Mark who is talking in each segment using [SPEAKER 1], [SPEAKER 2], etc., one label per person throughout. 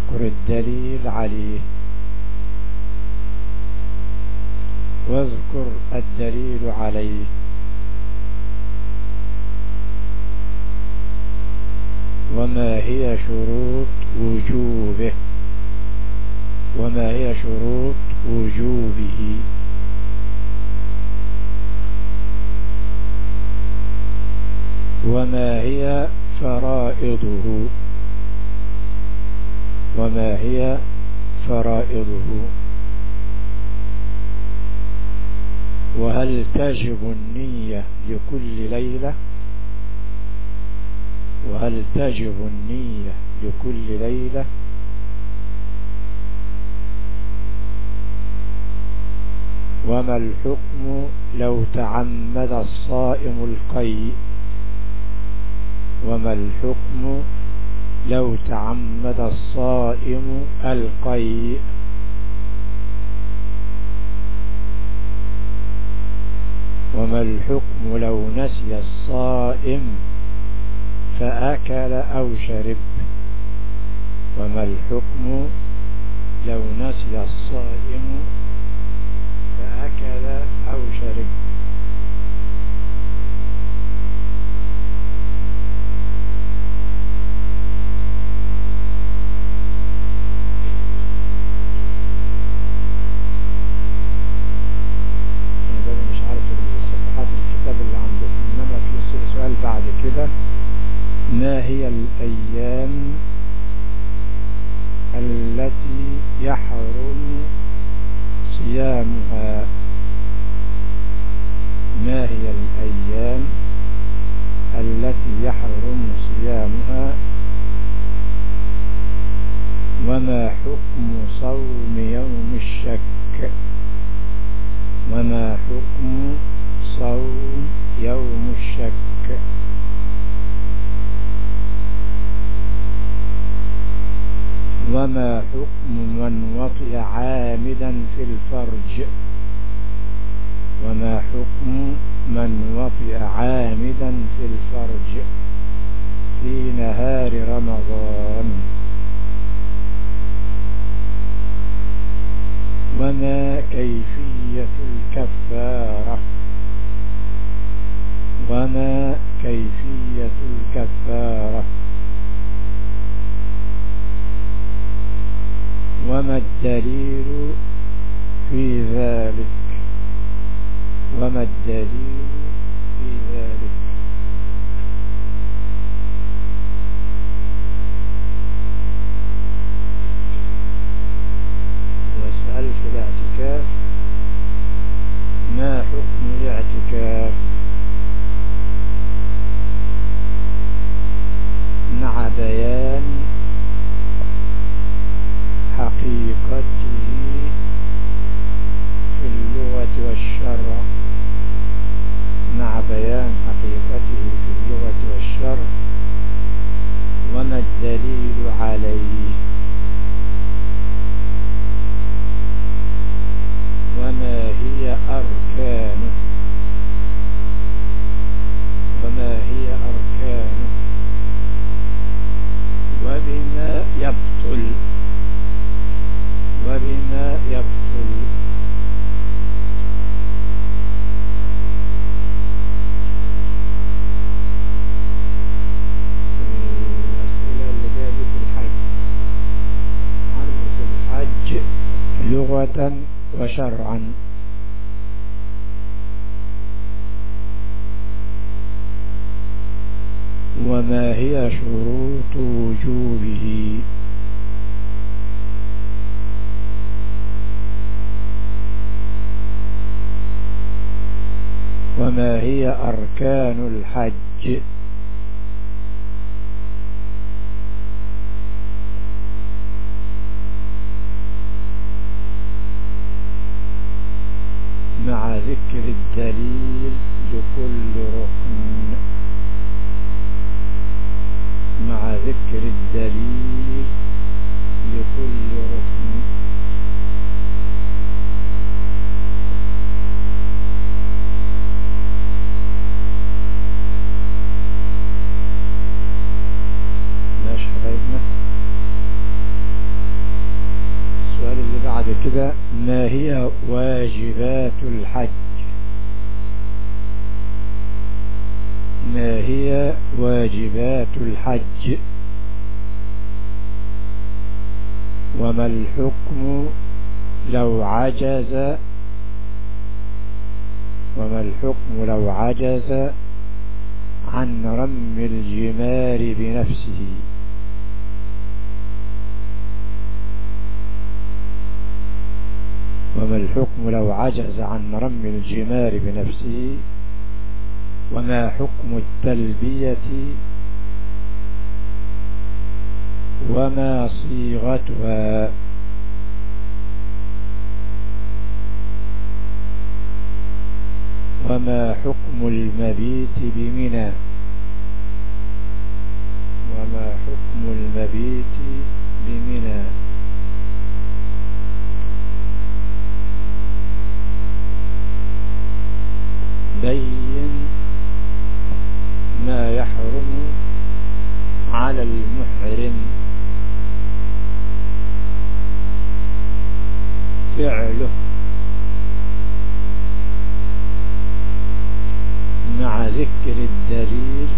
[SPEAKER 1] واذكر الدليل عليه واذكر الدليل عليه وما هي شروط وجوبه وما هي شروط وجوبه وما هي فرائضه وما هي فرائضه وهل تجب النية لكل ليلة وهل تجب النية لكل ليلة وما الحكم لو تعمد الصائم القيء وما الحكم لو تعمد الصائم القيء وما الحكم لو نسي الصائم فأكل أو شرب وما الحكم لو نسي الصائم فأكل أو شرب ما هي الأيام التي يحرم صيامها ما هي الأيام التي يحرم صيامها وما حكم صوم يوم الشك وما حكم صوم يوم الشك وما حكم من وطئ عامدا في الفرج وما حكم من وطئ عامدا في الفرج في نهار رمضان وما كيفية الكفارة وما كيفية الكفارة وما الدليل في ذلك وما الدليل في ذلك واسأل في الاعتكاف ما حكم الاعتكاف مع بيان حقيقته في اللغة والشرع مع بيان حقيقته في اللغة والشرع وما الدليل عليه وما هي أركانه وما هي أركانه وبما يبطل وبما يبطل الأسئلة اللي جاية في الحج عرض الحج لغة وشرعا وما هي شروط وجوبه وما هي أركان الحج مع ذكر الدليل لكل ركن مع ذكر الدليل لكل ركن ماشي حبايبنا كده ما هي واجبات الحج ما هي واجبات الحج وما الحكم لو عجز وما الحكم لو عجز عن رم الجمار بنفسه وما الحكم لو عجز عن رم الجمار بنفسه وما حكم التلبية وما صيغتها وما حكم المبيت بمنى وما حكم المبيت بمنى بين ما يحرم على المحرم فعله مع ذكر الدليل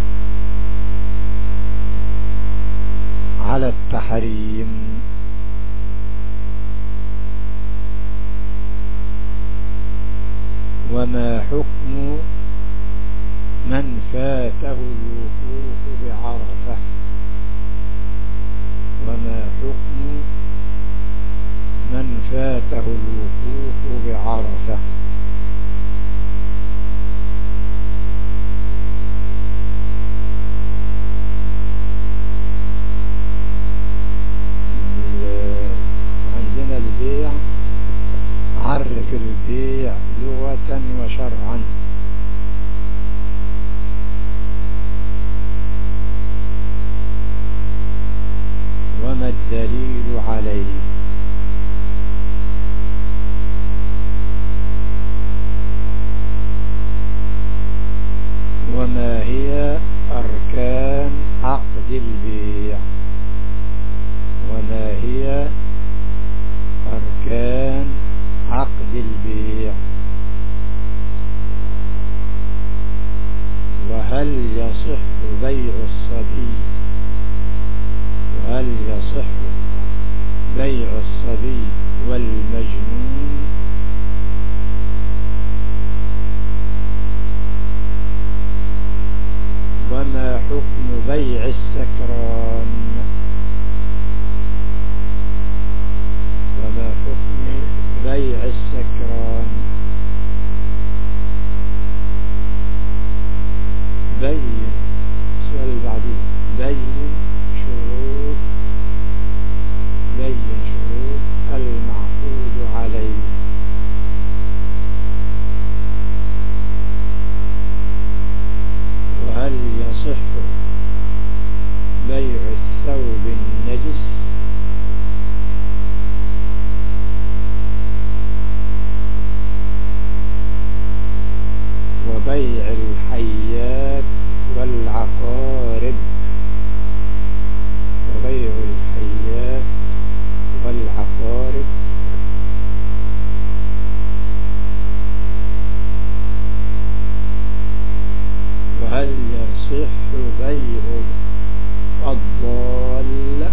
[SPEAKER 1] على التحريم وما حكم من فاته الوقوف بعرفة وما حكم من فاته الوقوف بعرفة عندنا البيع عرف البيع لغة وشرعا وما الدليل عليه وما هي أركان عقد البيع وما هي أركان عقد البيع وهل يصح بيع الصبي وهل يصح بيع الصبي والمجنون وما حكم بيع السكران وما حكم بيع السكران بين السؤال اللي بعديه بين شروط بين شروط المعقود عليه وهل يصح بيع الثوب النجس وبيع الحيات والعقارب وبيع الحيات والعقارب وهل يصح بيع الضال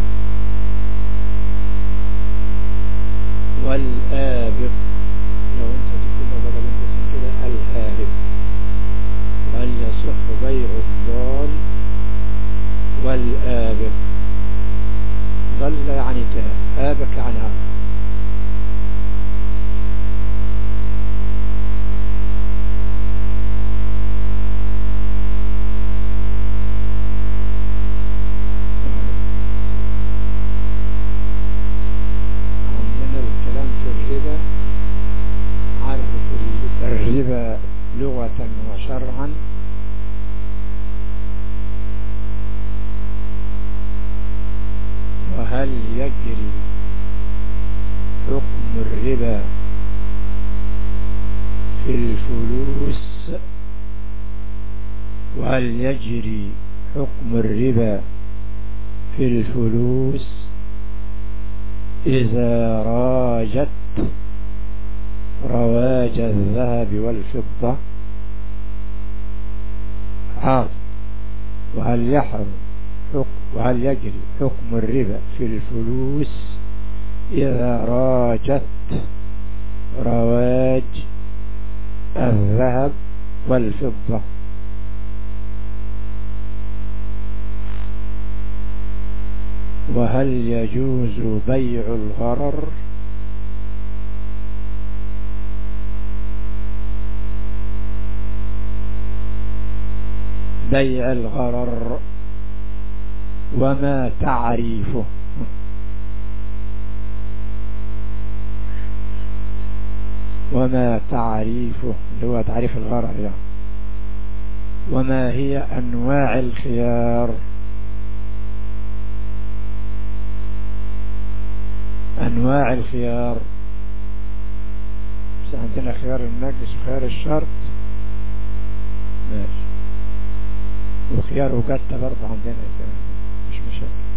[SPEAKER 1] والآبق لو انت تكون بدل انت كده الهارب وهل يصح بيع الضال والآبق ضل يعني تاه آبك يعني عرف عندنا الكلام في الربا عرف الربا لغة وشرعا وهل يجري حكم الربا في الفلوس وهل يجري حكم الربا في الفلوس إذا راجت رواج الذهب والفضة حاضر وهل يحرم حكم وهل يجري حكم الربا في الفلوس إذا راجت رواج الذهب والفضة وهل يجوز بيع الغرر بيع الغرر وما تعريفه وما تعريفه اللي هو تعريف الغرر يعني وما هي أنواع الخيار أنواع الخيار بس عندنا خيار النجس وخيار الشرط ماشي وخيار وجدة برضه عندنا مش مشاكل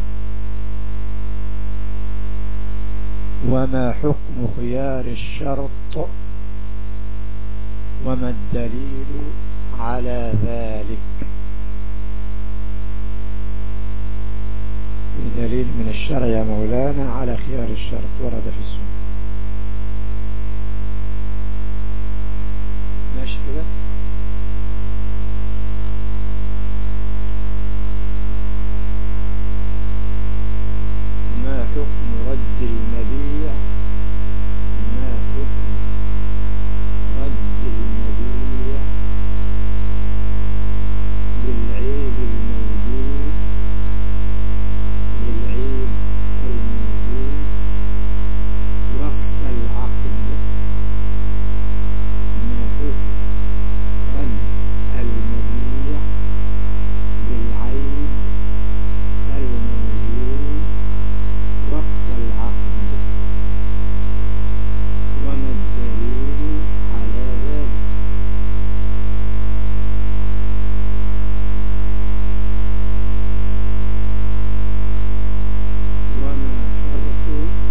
[SPEAKER 1] وما حكم خيار الشرط وما الدليل على ذلك في دليل من الشرع يا مولانا على خيار الشرط ورد في السنة ماشي كده ما حكم رد المبيع ما حكم رد المبيع بالعيب الموجود بالعيب الموجود وقت العقد ما حكم رد المبيع بالعيب الموجود وقت العقد وما الدليل على ذلك وما شرط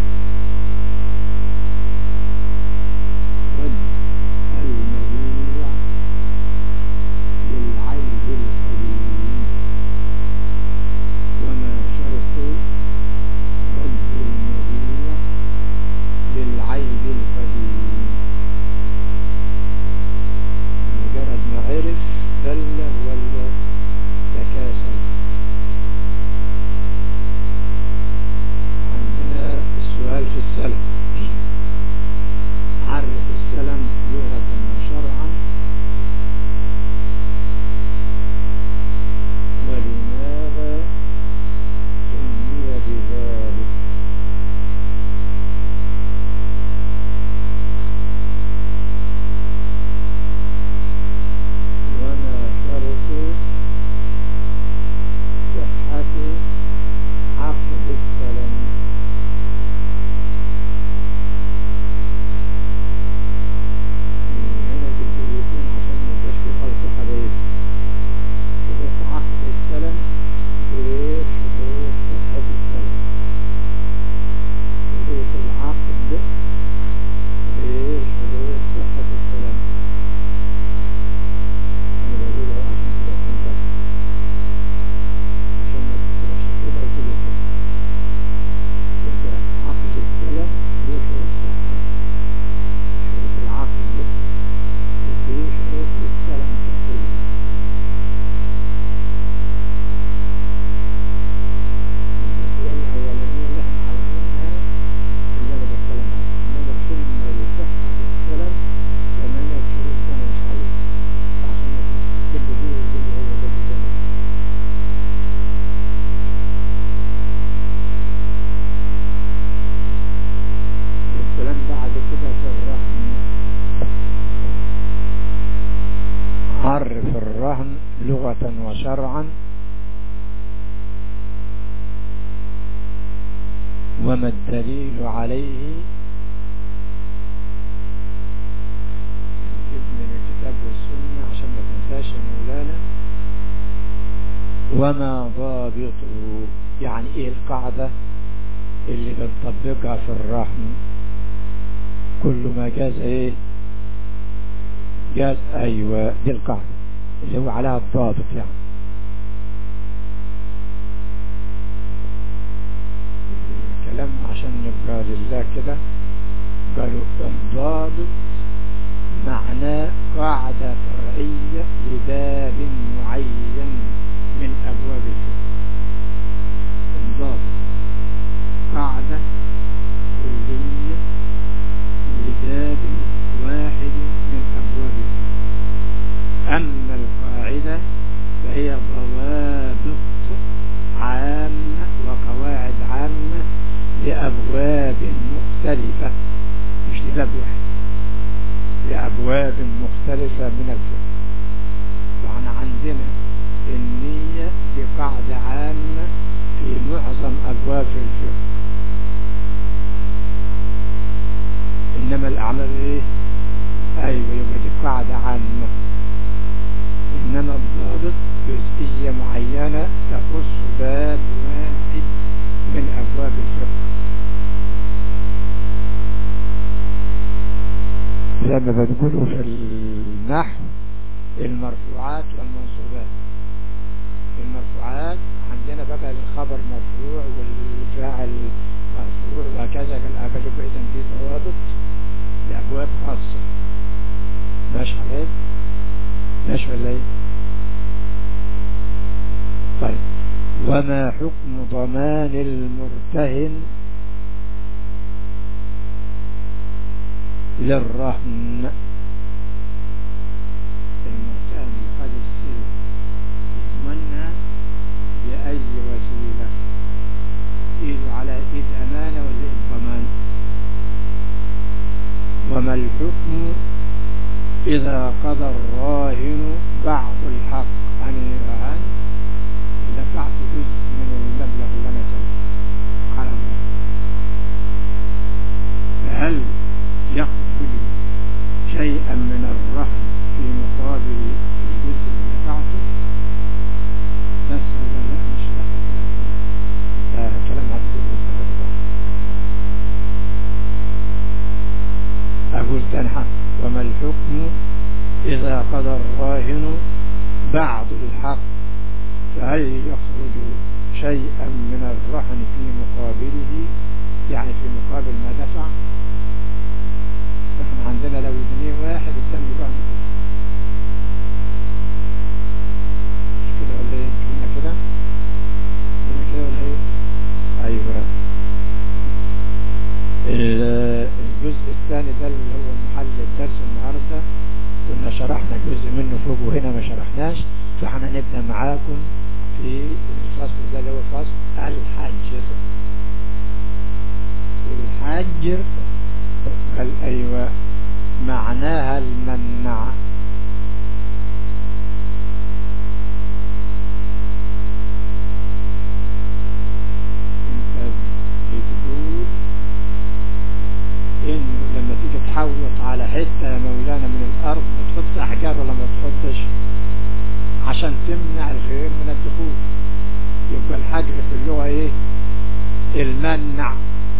[SPEAKER 1] رد المبيع بالعيب القديم وما شرط رد المبيع بالعيب القديم مجرد ما عرف دل ولا تكاسل عندنا السؤال في السلم عرف السلم لغة وشرعا ولماذا سمي بذلك وما شرط صحة عقد السلم هنا جزئيتين عشان ما يبقاش في خلط حبايب شروط عقد السلم غير شروط صحة السلم شروط العقد غير شروط صحة السلم أنا بقوله عشان كده تنتبه عشان ما تروحش كده وكده كده يبقى عقد السلم له شروط صحة شروط العقد وفي شروط للسلم ككل المسألة الأولانية اللي احنا عاوزينها اللي أنا بتكلم عنها إنما ثم لصحة السلم ثمانية شروط وأنا مش عاوزها عشان ما كل دي يقول هو ده اللي كان والكلام بعد كده في الرهن عرف الرهن لغة وشرعا وما الدليل عليه نجيب من الكتاب والسنة عشان ما تنساش يا مولانا وما ضابطه يعني ايه القاعدة اللي بنطبقها في الرهن
[SPEAKER 2] كل ما جاز ايه جاز ايوه دي القاعدة اللي هو عليها الضابط يعني الكلام عشان يبقى لله كده قالوا الضابط معناه قاعدة فرعية لباب معين من أبواب الفقه الضابط قاعدة كلية لباب واحد من أبواب الفقه أما القاعدة فهي ضوابط عامة وقواعد عامة لأبواب مختلفة مش لباب واحد لأبواب مختلفة من الفقه فعنا عندنا النية دي قاعدة عامة في معظم أبواب الفقه إنما الأعمال إيه؟ أيوة يبقى دي قاعدة عامة إنما الضابط جزئية معينة تخص باب واحد من أبواب الفقه زي ما بنقولوا في النحو المرفوعات والمنصوبات المرفوعات عندنا بقى الخبر مرفوع والفاعل مرفوع وهكذا كالآخر إذا دي ضوابط لأبواب خاصة ماشي عليك ماشي ولا ايه طيب وما حكم ضمان المرتهن للرهن المرتهن قد السلم يضمنها بأي وسيلة إيده على إيد أمانة ولا إيد ضمان وما الحكم إذا قضى الراهن بعض الحق عن الرهان دفعت جزء من المبلغ اللي أنا سويته على الله فهل يقبل شيئا من الرهن في مقابل الجزء اللي دفعته بس ولا لا مش لا ده كلام عبد أقول تاني وما الحكم إذا قضى الراهن بعض الحق فهل يخرج شيئا من الرهن في مقابله يعني في مقابل ما دفع احنا عندنا لو جنيه واحد قدام الرهن مش كده ولا ايه كنا كده كنا كده ولا ايه ايوه الجزء الثاني ده اللي هو محل الدرس النهارده كنا شرحنا جزء منه فوق وهنا ما شرحناش فاحنا نبدأ معاكم في الفصل ده اللي هو فصل الحجر والحجر قال أيوة معناها المنع انت بتقول انه لما تيجي تحوط على حتة يا مولانا من الارض بتحط احجار ولا ما تحطش عشان تمنع الغير من الدخول يبقى الحجر في اللغة ايه المنع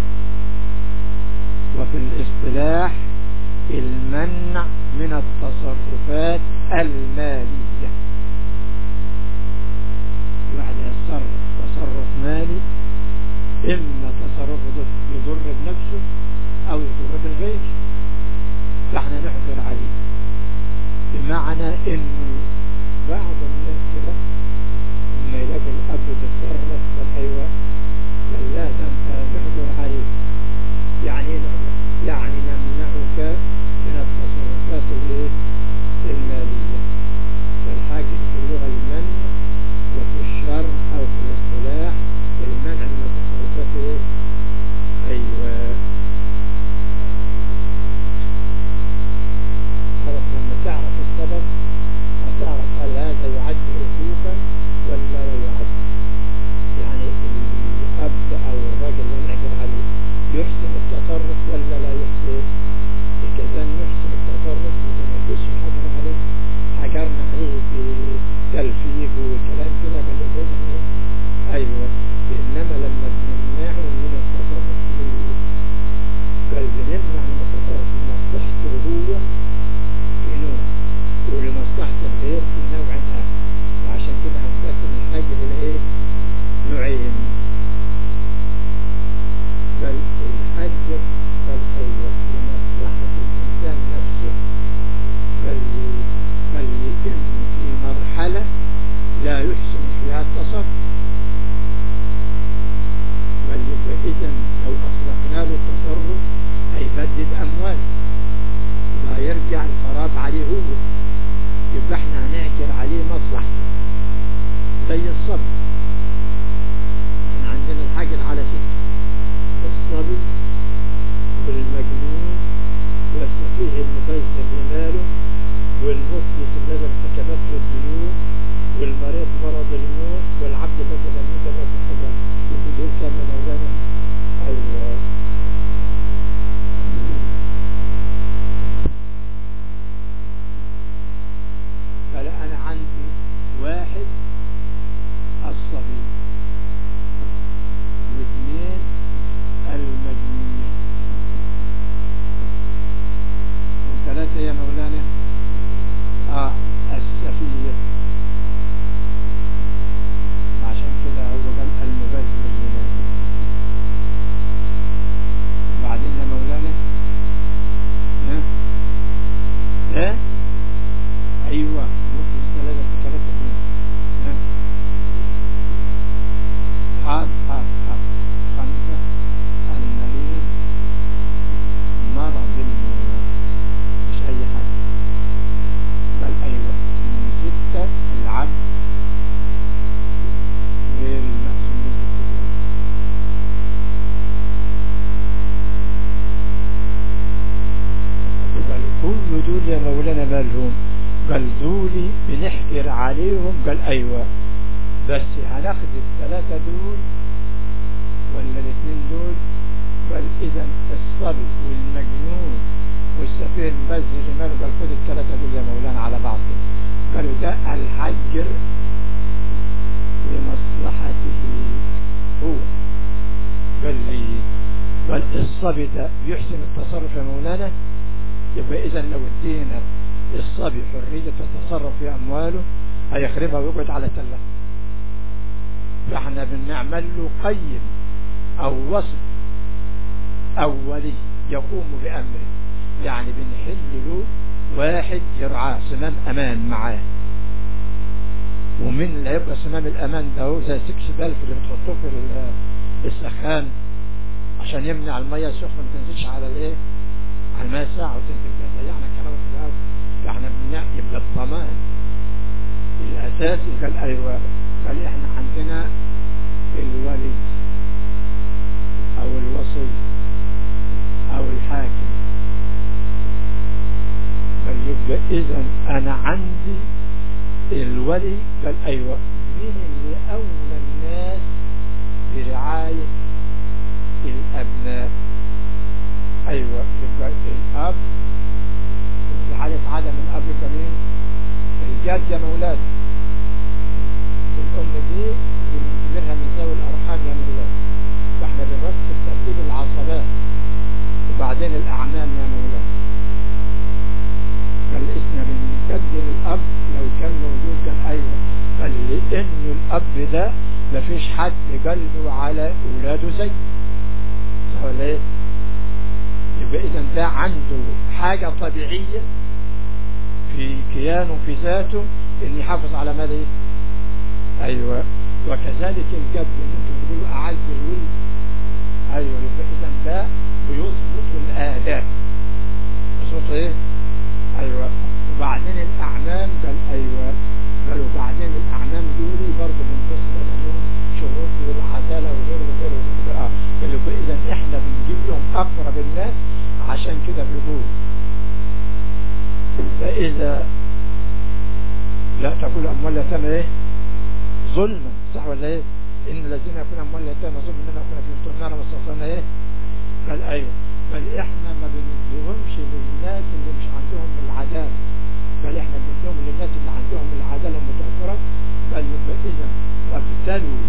[SPEAKER 2] وفي الاصطلاح المنع من التصرفات المالية الواحد يتصرف تصرف مالي إما تصرفه يضر بنفسه أو يضر بالغير فاحنا نحضر عليه بمعنى إنه بعض الناس كده لما يلاقي الأب بيتصرف قال أيوة قال لا ده أنت نحضر عليه يعني ايه نحضر؟ يعني نمنعك من التصرفات الايه؟ المالية فالحاجة في اللغة المنع وفي الشرع أو في الاصطلاح المنع من التصرفات ايه؟ بنحكر عليهم قال ايوه بس هناخد الثلاثة دول ولا الاثنين دول قال اذا الصبي والمجنون والسفيه المبذر ماله قال خد الثلاثة دول يا مولانا على بعض كده قالوا ده الحجر لمصلحته هو قال لي قال الصبي ده يحسن التصرف يا مولانا يبقى اذا لو ادينا الصبي حرية التصرف في امواله هيخربها ويقعد على تله فاحنا بنعمل له قيم او وصف اولي يقوم بامره يعني بنحل له واحد يرعاه سمام امان معاه ومن اللي هيبقى سمام الامان ده هو زي سكس بلف اللي بتحطوه في السخان عشان يمنع الميه السخنه ما تنزلش على الايه على الميه الساعه وتنزل بس يعني الكلام في الاول احنا بنع يبقى الضمان الاساسي قال ايوه قال احنا عندنا الولي او الوصي او الحاكم قال يبقى اذا انا عندي الولي قال ايوه مين اللي اولى الناس برعاية الابناء ايوه يبقى الاب في حالة عدم الاب يبقى مين الجد يا مولاد الام دي بنعتبرها من ذوي الارحام يا مولاد فاحنا بنرتب ترتيب العصبات وبعدين الاعمام يا مولاد قال اسمنا بنقدم الاب لو كان موجود كان ايوه قال لان الاب ده مفيش حد قلبه على اولاده زي صح ولا ايه يبقى اذا ده عنده حاجة طبيعية في كيانه في ذاته ان يحافظ على ماذا ايه ايوه وكذلك الجد ان انتم تقولوا اعز الولد ايوه يبقى اذا ده بيظبط الاداب يظبط ايه ايوه وبعدين الاعمام قال ايوه قالوا بعدين الاعمام دول برضه بنبص لهم شروط والعداله وغيره وغيره وغيره اه قالوا اذا احنا بنجيب لهم اقرب الناس عشان كده بيقول فاذا لا تقول اموال اليتامى ايه ظلما صح ولا ايه ان الذين يكون اموال اليتامى ظلما انما يكون في النار مستوصلنا ايه قال ايوه بل احنا ما بنديهمش للناس اللي مش عندهم العداله بل احنا بنديهم للناس اللي عندهم العداله المتوفره بل يبقى اذا وابتلوا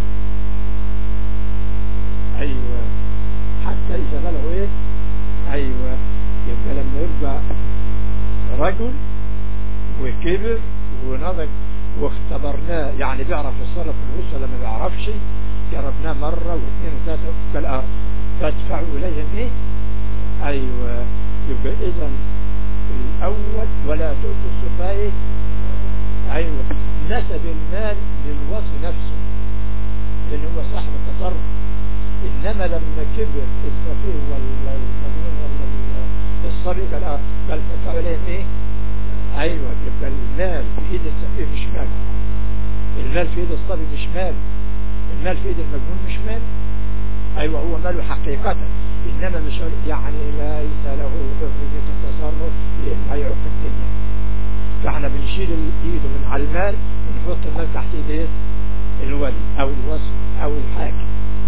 [SPEAKER 2] ايوه حتى اذا بلغوا ايه ايوه يبقى لما يبقى رجل وكبر ونضج واختبرناه يعني بيعرف يتصرف في الفلوس ولا ما بيعرفش جربناه مرة واثنين وثلاثة قال اه فادفعوا إليهم ايه ايوه يبقى اذا الاول ولا تؤتوا السفهاء ايوه نسب المال للوصي نفسه لان هو صاحب التصرف انما لما كبر السفيه ولا المجنون ولا الصبي قال اه قال فادفعوا اليهم ايه ايوه يبقى المال في ايد السفيه مش مال المال في ايد الصبي مش مال المال في ايد المجنون مش مال ايوه هو ماله حقيقة انما مش يعني ليس له حرية التصرف ما يعق الدنيا فاحنا بنشيل ايده من على المال ونحط المال تحت ايد ايه الولي او الوصف او الحاكم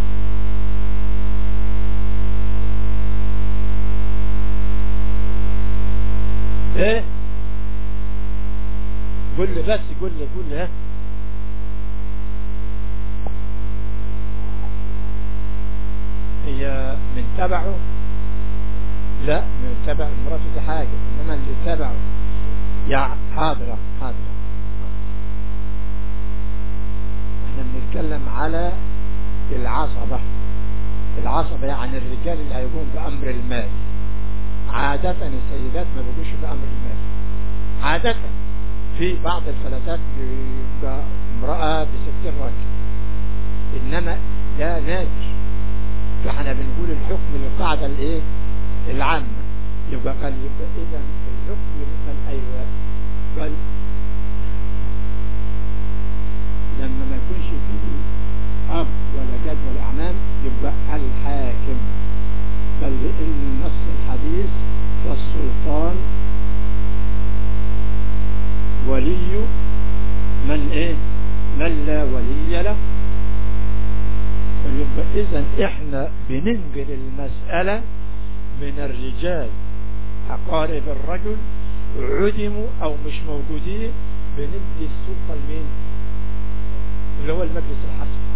[SPEAKER 2] ايه قول لي بس قول لي قول لي ها هي من تبعه لا من تبع المرأة دي حاجة انما اللي تبعه يا حاضرة حاضرة احنا بنتكلم على العصبة العصبة يعني الرجال اللي هيقوم بأمر المال عادة السيدات ما بيقوش بأمر المال عادة في بعض الفلاتات بيبقى امرأة بستين راجل انما ده نادر فاحنا بنقول الحكم للقاعدة الايه العامة يبقى قال يبقى اذا الحكم قال ايوه قال لما ما يكونش فيه اب ولا جد ولا اعمام يبقى الحاكم بل لان نص الحديث فالسلطان ولي إذا إحنا بننقل المسألة من الرجال أقارب الرجل عدموا أو مش موجودين بندي السلطة لمين اللي هو المجلس الحسن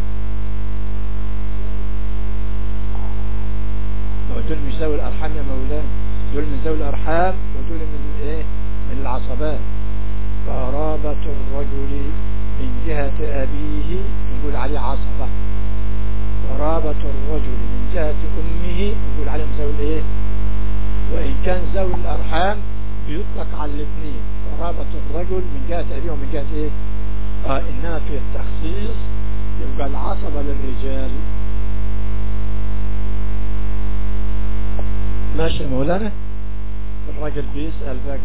[SPEAKER 2] ما دول مش ذوي الأرحام يا مولانا دول من ذوي الأرحام ودول من إيه من العصبات قرابة الرجل من جهة أبيه نقول عليه عصبة قرابة الرجل من جهة أمه نقول عليهم ذوي الإيه وإن كان ذوي الأرحام بيطلق على الاثنين قرابة الرجل من جهة أبيه ومن جهة إيه آه إنما في التخصيص يبقى العصبة للرجال ماشي يا مولانا الراجل بيسأل بقى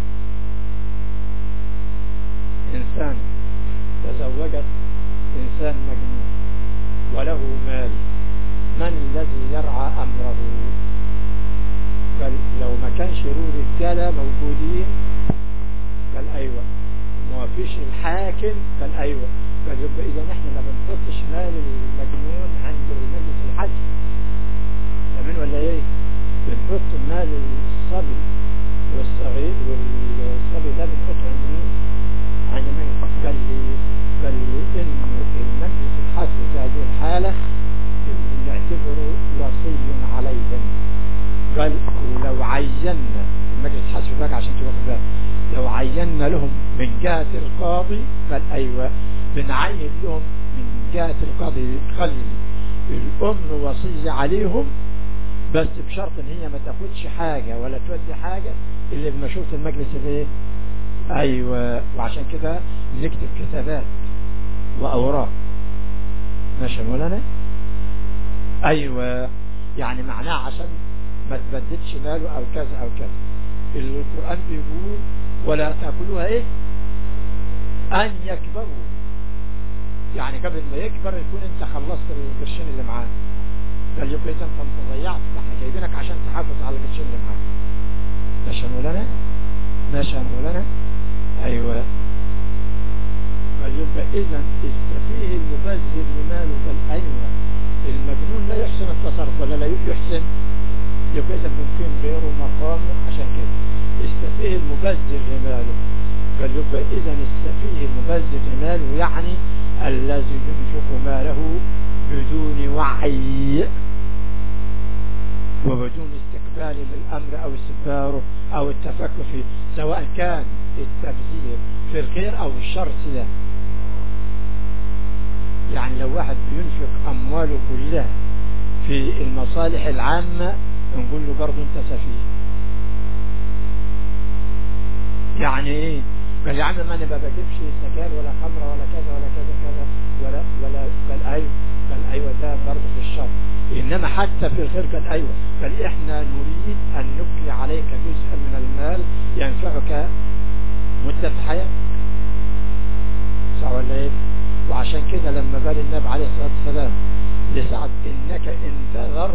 [SPEAKER 2] إنسان تزوجت إنسان مجنون وله مال من الذي يرعى أمره قال لو ما كانش له رجالة موجودين قال أيوة ما فيش الحاكم قال أيوة قال يبقى إذا نحن ما بنحطش مال المجنون عند المجلس الحج تمام ولا إيه بنحط مال الصبي والصغير والصبي ده بنحطه عند مين عند مين قال لي قال لي إن المجلس الحج في هذه الحالة يعتبره وصي عليهم قال ولو عينا المجلس الحج بقى عشان تبقى بالك لو عينا لهم من جهة القاضي قال أيوة بنعين لهم من جهة القاضي خلي الأم وصية عليهم بس بشرط ان هي ما تاخدش حاجة ولا تودي حاجة اللي بمشورة المجلس الايه ايوه وعشان كده نكتب كتابات واوراق ماشي يا مولانا ايوه يعني معناه عشان ما تبددش ماله او كذا او كذا القرآن بيقول ولا تاكلوها ايه ان يكبروا يعني قبل ما يكبر يكون انت خلصت القرشين اللي معاه قال يبقى اذا انت ضيعت ده احنا جايبينك عشان تحافظ على القرشين اللي معاك ماشي يا مولانا ماشي يا مولانا ايوه قال يبقى اذا السفيه المبذر لماله قال ايوه المجنون لا يحسن التصرف ولا لا يحسن يبقى اذا ممكن غيره مقامه عشان كده السفيه المبذر لماله قال يبقى اذا السفيه المبذر لماله يعني الذي ينفق ماله بدون وعي وبدون استقبال للأمر أو استدباره أو التفكر فيه سواء كان التبذير في الخير أو الشر سلاح يعني لو واحد بينفق أمواله كلها في المصالح العامة نقول له برضه أنت سفيه يعني إيه قال يا عم ما أنا ما بجيبش سجاير ولا خمرة ولا كذا ولا كذا كذا ولا ولا قال أيوه قال أيوة ده برضه في الشر إنما حتى في الخير قال أيوة قال إحنا نريد أن نبقي عليك جزءا من المال ينفعك مدة حياتك صح ولا إيه وعشان كده لما قال النبي عليه الصلاة والسلام لسعد إنك إن تذر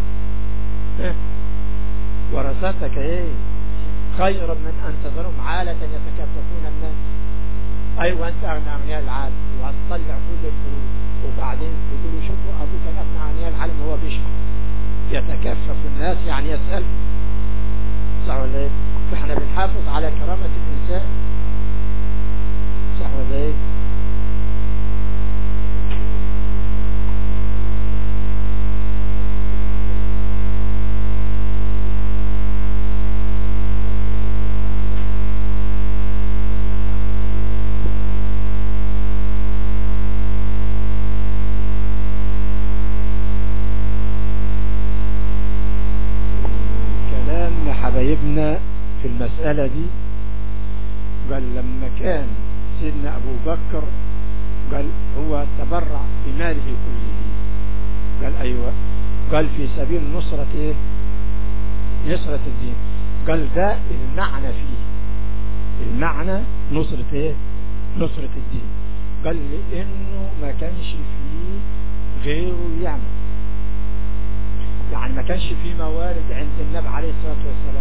[SPEAKER 2] ورثتك إيه خيرا من أن تذرهم عالة يتكففون الناس أيوة أنت أغنى عن العالم وهتطلع كل الفلوس وبعدين يقولوا شوفوا أبوك أغنى عن العالم هو بيشحن يتكفف الناس يعني يسأل صح ولا إيه؟ فإحنا بنحافظ على كرامة الإنسان صح ولا إيه؟ حبايبنا في المسألة دي قال لما كان سيدنا أبو بكر قال هو تبرع بماله كله قال أيوة قال في سبيل نصرة إيه نصرة الدين قال ده المعنى فيه المعنى نصرة إيه نصرة الدين قال لأنه ما كانش فيه غيره يعمل يعني ما كانش في موارد عند النبي عليه الصلاة والسلام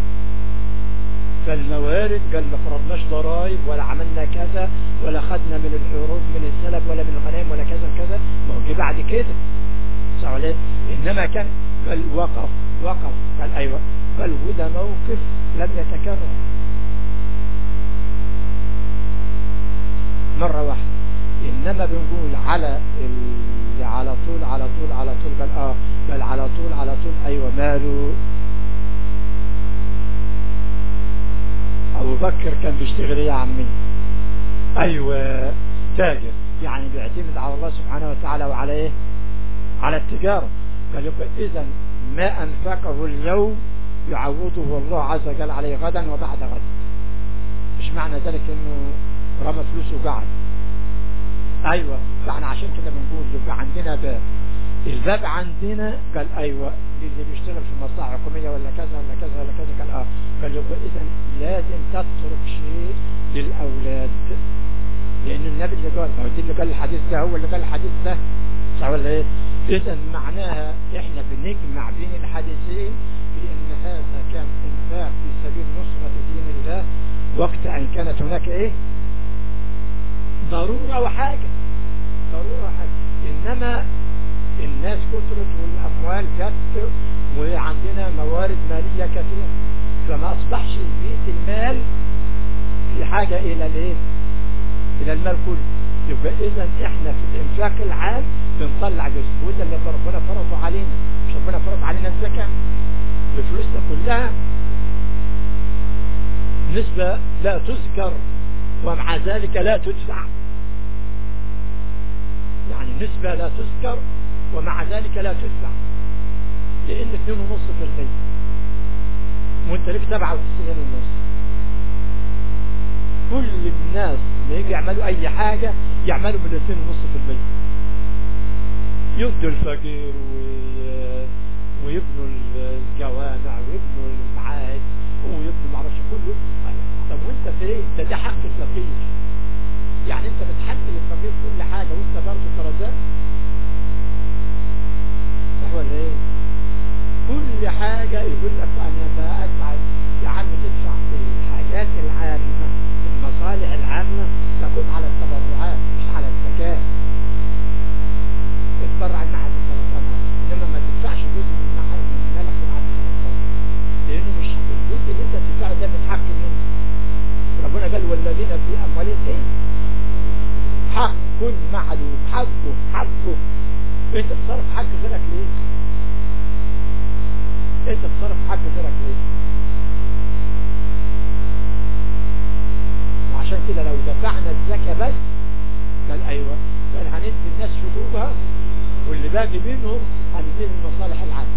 [SPEAKER 2] فالموارد قال ما فرضناش ضرائب ولا عملنا كذا ولا خدنا من الحروف من السلب ولا من الغنائم ولا كذا كذا ما هو جه بعد كده صح صح ولا إيه؟ انما كان بل وقف وقف قال ايوه بل وده موقف لم يتكرر مرة واحدة انما بنقول على اللي على طول على طول على طول بل اه بل على طول على طول ايوه ماله ابو بكر كان بيشتغل ايه يا عمي ايوه تاجر يعني بيعتمد على الله سبحانه وتعالى وعلى ايه على التجارة قال يبقى اذا ما انفقه اليوم يعوضه الله عز وجل عليه غدا وبعد غد مش معنى ذلك انه رمى فلوسه وقعد ايوه فاحنا عشان كده بنقول يبقى عندنا باب الباب عندنا قال ايوه اللي بيشتغل في مصلحه حكوميه ولا كذا ولا كذا ولا كذا قال اه قال يبقى اذا لازم تترك شيء للاولاد لان النبي اللي قال هو دي اللي قال الحديث ده هو اللي قال الحديث ده صح ولا ايه؟ اذا معناها احنا بنجمع بين الحديثين في ان هذا كان انفاق في سبيل نصرة دين الله وقت ان كانت هناك ايه؟ ضرورة وحاجة ضرورة وحاجة انما الناس كترت والاموال جت وعندنا موارد مالية كثيرة فما اصبحش بيت المال في حاجة الى الايه؟ الى المال كله يبقى اذا احنا في الانفاق العام بنطلع جزء وده اللي ربنا فرضه علينا مش ربنا فرض علينا الزكاة بفلوسنا كلها نسبة لا تذكر ومع ذلك لا تدفع يعني نسبة لا تذكر ومع ذلك لا تدفع لان 2.5% وانت ليك 97 ونص كل الناس ما يجي يعملوا اي حاجة يعملوا من 2.5% يبدوا الفقير وي... ويبنوا الجوامع ويبنوا المعاهد ويبنوا معرفش كله طب وانت فين ده ده حق الفقير يعني انت بتحمل الفقير كل حاجة وانت برضه كرزاق صح ولا ايه كل حاجة يقول لك انا بدفع يا عم تدفع في الحاجات العامة المصالح العامة تكون على التبرعات مش على الزكاة تتبرع معهد السرطان انما ما تدفعش جزء من معهد من مالك معهد السرطان لانه مش الجزء اللي انت تدفعه ده متحكم منه ربنا قال والذين في اموالهم ايه حق معلوم حقه حقه انت بتصرف حق غيرك ليه انت بتصرف حق غيرك ليه وعشان كده لو دفعنا الزكاة بس قال ايوه قال هندي الناس حقوقها واللي باقي منهم هنديه المصالح العامة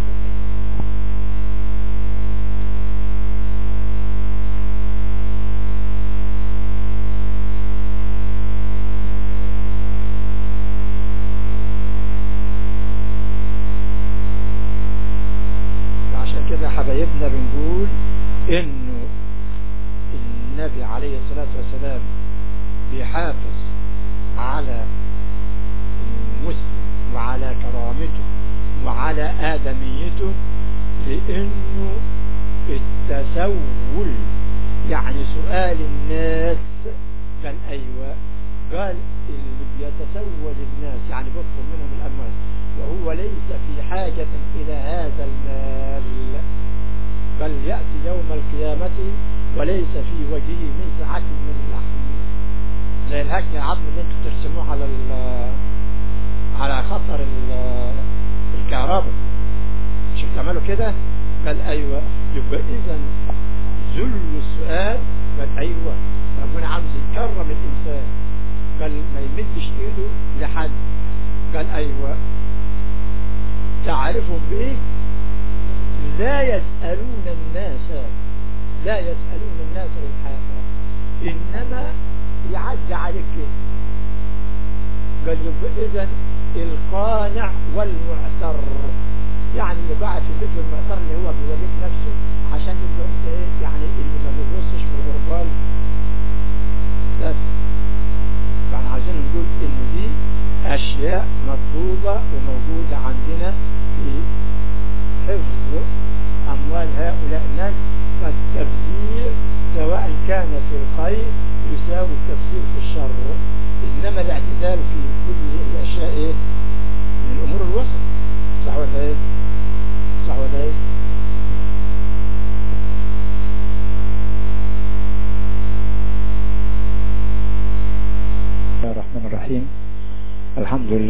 [SPEAKER 2] عشان كده حبايبنا بنقول انه النبي عليه الصلاة والسلام بيحافظ على المسلم وعلى كرامته وعلى آدميته لأنه التسول يعني سؤال الناس قال أيوة قال اللي بيتسول الناس يعني بيطلب منهم الأموال وهو ليس في حاجة إلى هذا المال بل يأتي يوم القيامة وليس في وجهه مزعة من لحم زي الهج العظم اللي انتوا ترسموه على على خطر الكهرباء مش بتعملوا كده قال ايوه يبقى اذا ذل السؤال قال ايوه ربنا عاوز يكرم الانسان قال ما يمدش ايده لحد قال ايوه تعرفهم بايه لا يسألون الناس لا يسألون الناس الحافة إنما يعدي عليك كده قال يبقى إذن القانع والمعتر يعني اللي قاعد في البيت والمعتر اللي هو بيوريك نفسه عشان يبقى انت ايه يعني اللي ما بيبصش في الغربال بس فاحنا عايزين نقول ان دي اشياء مطلوبة وموجودة عندنا في حفظ اموال هؤلاء الناس فالتبذير سواء كان في الخير يساوي التبذير في الشر انما الاعتدال في كل الاشياء ايه من الامور الوسط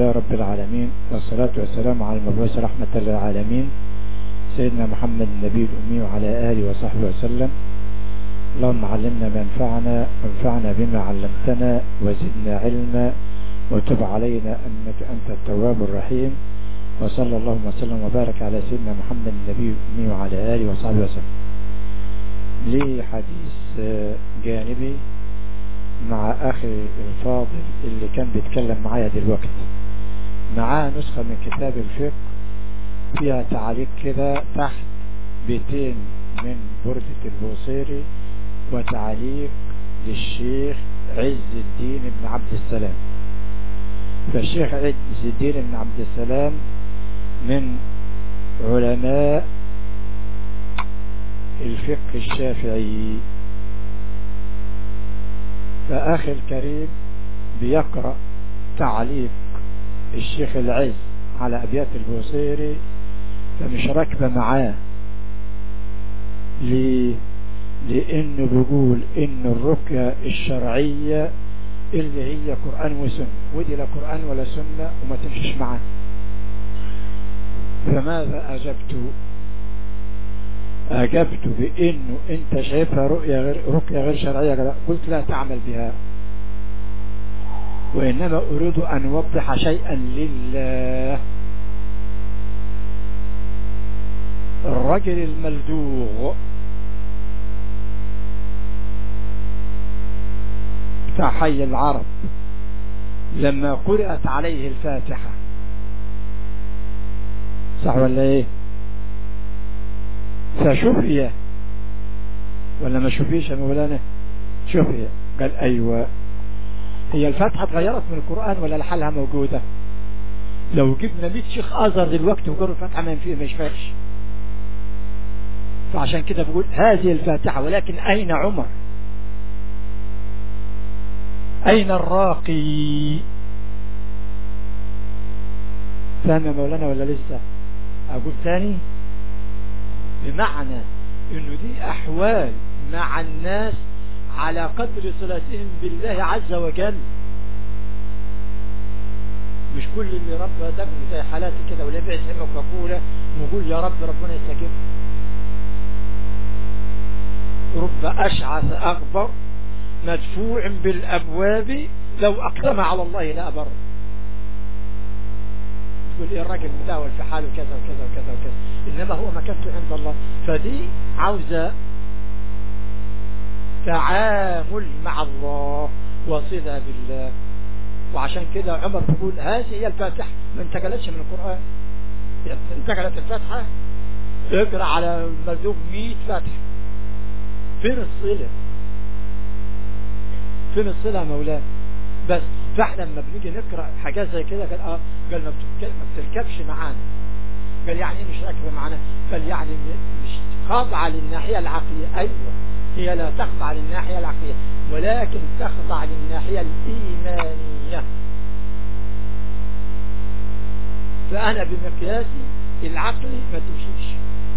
[SPEAKER 2] لله رب العالمين والصلاة والسلام على المبعوث رحمة للعالمين سيدنا محمد النبي الأمي وعلى آله وصحبه وسلم اللهم علمنا ما ينفعنا وانفعنا بما علمتنا وزدنا علما وتب علينا أنك أنت التواب الرحيم وصلى اللهم وسلم وبارك على سيدنا محمد النبي الأمي وعلى آله وصحبه وسلم لي حديث جانبي مع أخي الفاضل اللي كان بيتكلم معايا دلوقتي معاه نسخة من كتاب الفقه فيها تعليق كده تحت بيتين من بردة البوصيري وتعليق للشيخ عز الدين بن عبد السلام فالشيخ عز الدين بن عبد السلام من علماء الفقه الشافعي فأخي الكريم بيقرأ تعليق الشيخ العز على أبيات البوصيري فمش راكبة معاه ليه لأنه بيقول إن الرقية الشرعية اللي هي قرآن وسنة ودي لا قرآن ولا سنة وما تمشيش معاه فماذا أجبت أجبت بأنه أنت شايفها رؤية غير, رقية غير شرعية قلت لا تعمل بها وإنما أريد أن أوضح شيئا لله الرجل الملدوغ بتاع حي العرب لما قرأت عليه الفاتحة صح ولا ايه فشفي ولا ما شفيش يا مولانا شفي قال ايوه هي الفاتحة اتغيرت من القرآن ولا لحالها موجودة لو جبنا 100 شيخ ازهر دلوقتي وقالوا الفاتحة ما ينفع ما يشفاش فعشان كده بقول هذه الفاتحة ولكن اين عمر اين الراقي فاهم يا مولانا ولا لسه اقول ثاني بمعنى انه دي احوال مع الناس على قدر صلاتهم بالله عز وجل مش كل اللي رب دم زي حالاتي كده ولا بيع سمك وكولا ونقول يا رب ربنا يستجيب رب اشعث اغبر مدفوع بالابواب لو اقدم على الله لا بر تقول ايه الراجل مداول في حاله كذا وكذا وكذا وكذا انما هو مكانته عند الله فدي عاوزة تعامل مع الله وصلة بالله وعشان كده عمر بيقول هذه هي الفاتحة ما انتقلتش من القرآن انتقلت الفاتحة اقرأ على المردوب 100 فاتحة فين الصلة فين الصلة يا مولانا بس فاحنا لما بنيجي نقرأ حاجات زي كده قال اه قال ما بتركبش معانا قال يعني مش راكبه معانا قال يعني مش خاضعة للناحية العقلية ايوه هي لا تخضع للناحية العقلية ولكن تخضع للناحية الإيمانية فأنا بمقياسي العقلي ما تمشيش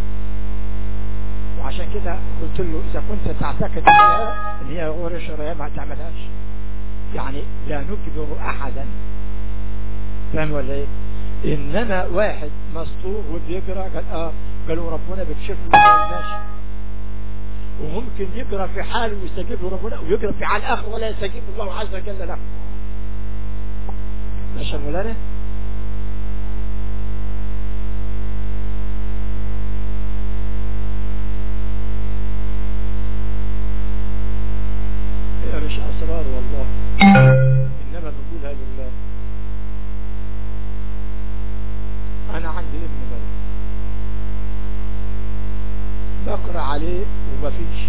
[SPEAKER 2] وعشان كده قلت له إذا كنت تعتقد فيها إن هي غير شرعية ما تعملهاش يعني لا نجبر أحدا فاهم ولا إيه إنما واحد مسطور وبيقرأ قال آه قالوا ربنا بتشوف له ماشي وممكن يقرأ في حال ويستجيب له ربنا ويقرأ في حال آخر ولا يستجيب الله عز وجل له ماشي مولانا هي مش أسرار والله إنما بقولها لله أنا عندي ابن مريم بقرأ عليه ومفيش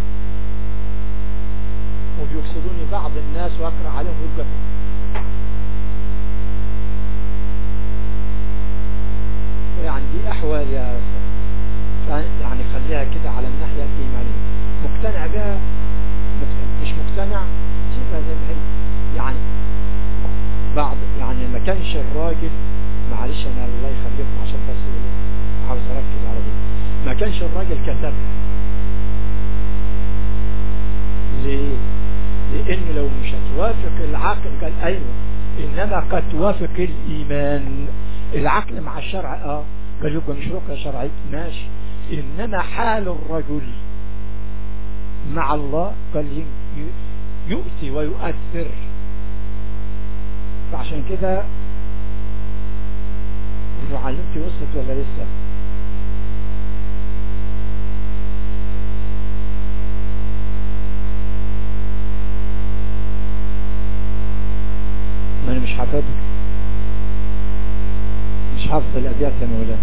[SPEAKER 2] وبيكسروني بعض الناس وأقرأ عليهم ويبقى يعني دي أحوال يا سيد يعني خليها كده على الناحية الإيمانية مقتنع بها مش مقتنع سيبها زي ما هي يعني بعض يعني ما كانش الراجل معلش انا الله يخليكم عشان بس عاوز اركز على دي ما كانش الراجل كتب ليه لان لو مش هتوافق العقل قال ايوه إنما قد توافق الإيمان العقل مع الشرع اه قال يبقى مش رقية شرعية ماشي إنما حال الرجل مع الله قال ي- ي- يؤتي ويؤثر فعشان كده معلمتي وصلت ولا لسه ما انا مش حافظك مش حافظ الابيات يا مولانا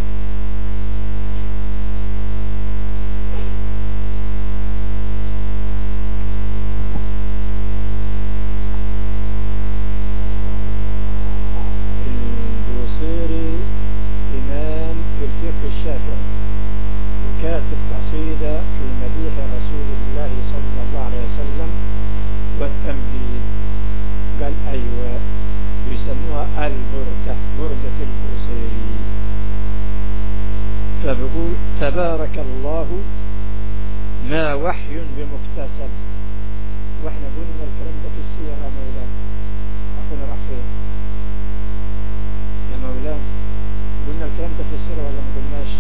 [SPEAKER 2] البوصيري إمام في الفقه الشافعي وكاتب قصيدة في مديح رسول الله صلى الله عليه وسلم والتنبيه قال أيوة يسموها البردة بردة البوصيري فبقول تبارك الله ما وحي بمكتسب واحنا قلنا الكلام ده في السيرة يا مولانا أخونا راح فين يا مولانا قلنا الكلام ده في السيرة ولا ما قلناش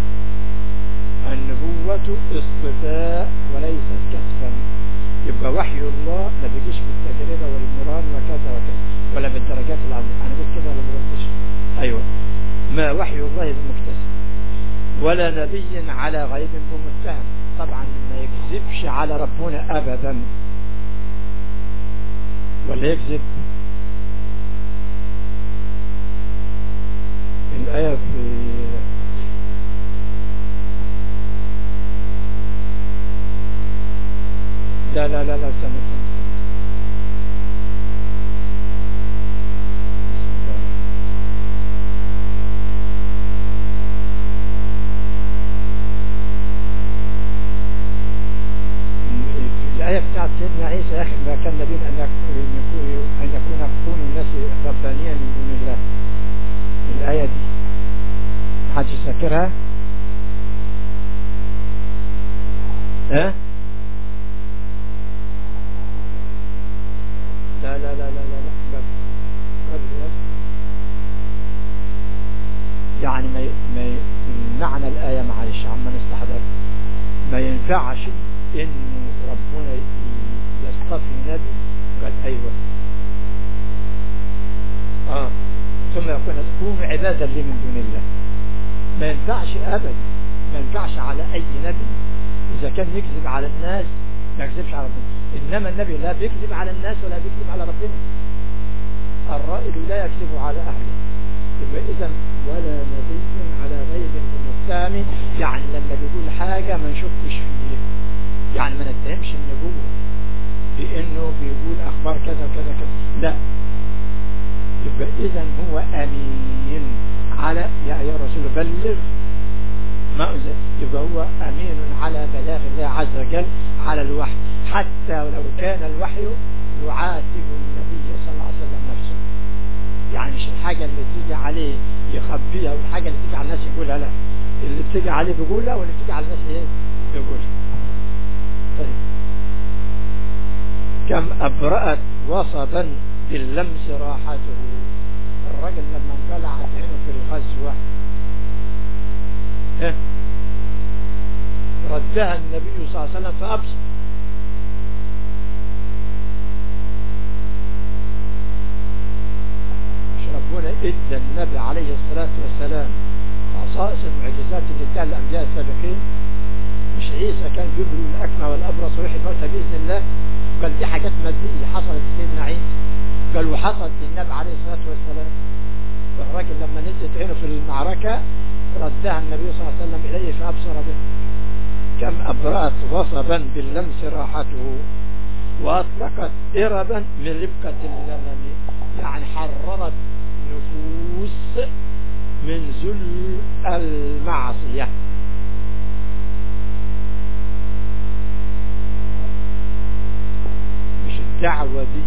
[SPEAKER 2] النبوة اصطفاء وليست كسبا يبقى وحي الله ما بيجيش بالتجربة والمران وكذا وكذا ولا بالدرجات العظيمة أنا قلت كده ولا ما قلتش أيوة ما وحي الله بمكتسب ولا نبي على غيب بمتهم طبعا ما يكذبش على ربنا أبدا ولا يكذب الآية في لا لا لا لا استنى استنى استنى. بسم الله. في الآية بتاعت سيدنا عيسى يا أخي ما كان نبي أن يكون أن يكون كون الناس ربانيا من دون الله الآية دي محدش فاكرها؟ ها؟ لا لا لا لا لا لا قبل قبل يعني ما ي- ما ي- معنى الآية معلش عما نستحضر ما ينفعش إنه ربنا ي- يصطفي نبي قال أيوة آه ثم يكون كونوا عبادا لي من دون الله ما ينفعش أبدا ما ينفعش على أي نبي إذا كان يكذب على الناس ما يكذبش على ربنا إنما النبي لا بيكذب على الناس ولا بيكذب على ربنا الرائد لا يكذب على أهله يبقى إذا ولا نبي على غيب بمتهم يعني لما بيقول حاجة ما نشكش فيه يعني ما نتهمش النبوة بأنه بيقول أخبار كذا وكذا كذا لا يبقى إذا هو أمين على يا أيها الرسول بلغ ما أنزل يبقى هو أمين على بلاغ الله عز وجل على الوحي حتى لو كان الوحي يعاتب النبي صلى الله عليه وسلم نفسه يعني مش الحاجة اللي تيجي عليه يخبيها والحاجة اللي تيجي على الناس يقولها لا اللي بتيجي عليه بيقولها واللي بتيجي على الناس ايه يقولها طيب كم أبرأت وصبا باللمس راحته الرجل لما انقلع عينه في الغزوة إيه؟ ردها النبي صلى الله عليه وسلم فأبصر مش ربنا ادى النبي عليه الصلاة والسلام خصائص المعجزات اللي اداها الأنبياء السابقين مش عيسى كان يبرئ الأكمى والأبرص ويحيي الموتى بإذن الله قال دي حاجات مادية حصلت لسيدنا عيسى قال وحصلت للنبي عليه الصلاة والسلام الراجل لما نزلت عينه في المعركة ردها النبي صلى الله عليه وسلم إليه فأبصر به كم أبرأت غصبا باللمس راحته وأطلقت إربا من ربقة اللمم يعني حررت نفوس من ذل المعصية مش الدعوة دي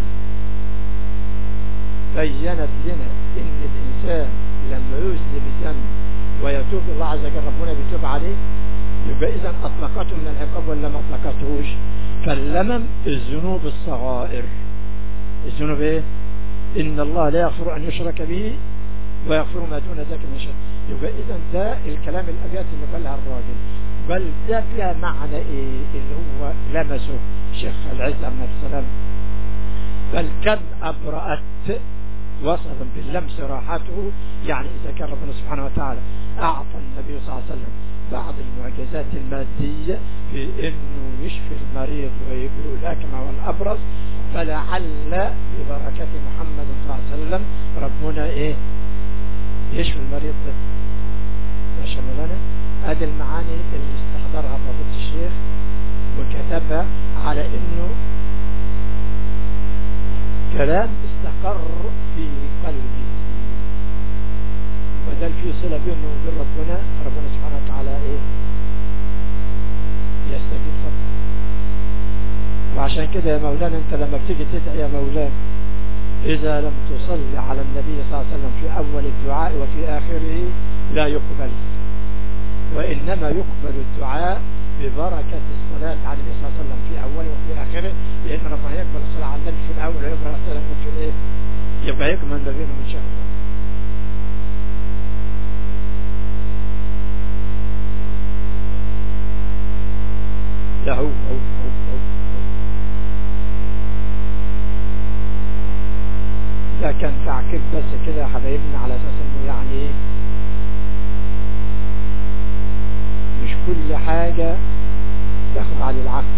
[SPEAKER 2] بينت لنا ان الانسان لما يذنب ذنب ويتوب الله عز وجل ربنا بيتوب عليه يبقى اذا اطلقته من العقاب ولا ما اطلقتهوش فاللمم الذنوب الصغائر الذنوب ايه إن الله لا يغفر أن يشرك به ويغفر ما دون ذلك من شيء يبقى إذا ده الكلام الأبيات اللي قالها الراجل بل ده فيها معنى إيه اللي هو لمسه شيخ العز بن السلام بل كم أبرأت وصفا باللمس راحته يعني إذا كان ربنا سبحانه وتعالى أعطى النبي صلى الله عليه وسلم بعض المعجزات المادية في أنه يشفي المريض ويبرئ الأكمى والأبرص فلعل ببركة محمد صلى الله عليه وسلم ربنا إيه يشفي المريض ده ماشي مولانا هذه المعاني اللي استحضرها فضيلة الشيخ وكتبها على انه كلام استقر في قلبي وده فيه صلة بينه وبين ربنا ربنا سبحانه وتعالى ايه يستجيب فضل وعشان كده يا مولانا انت لما بتيجي تدعي يا مولانا إذا لم تصلي على النبي صلى الله عليه وسلم في أول الدعاء وفي آخره لا يقبل وإنما يقبل الدعاء ببركة الصلاة على النبي صلى الله عليه وسلم في أوله وفي آخره لأن ربنا يقبل الصلاة على النبي في الأول ويقبل الصلاة في الإيه يبقى يكمل ما بينهم إن شاء الله لا هو هو هو هو ده كان تعقيب بس كده يا حبايبنا على اساس انه يعني ايه مش كل حاجة تخضع للعقل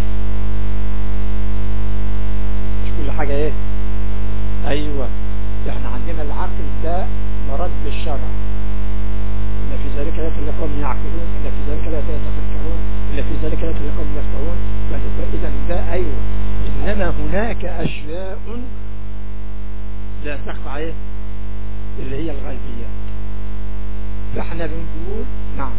[SPEAKER 2] مش كل حاجة ايه ايوه احنا عندنا العقل ده مراد بالشرع ان في ذلك لا لقوم يعقلون ان في ذلك لا يتفكرون ان في ذلك لا لقوم يفقهون اذا ده ايوه انما هناك اشياء لا تخضع ايه اللي هي الغيبيات فاحنا بنقول نعم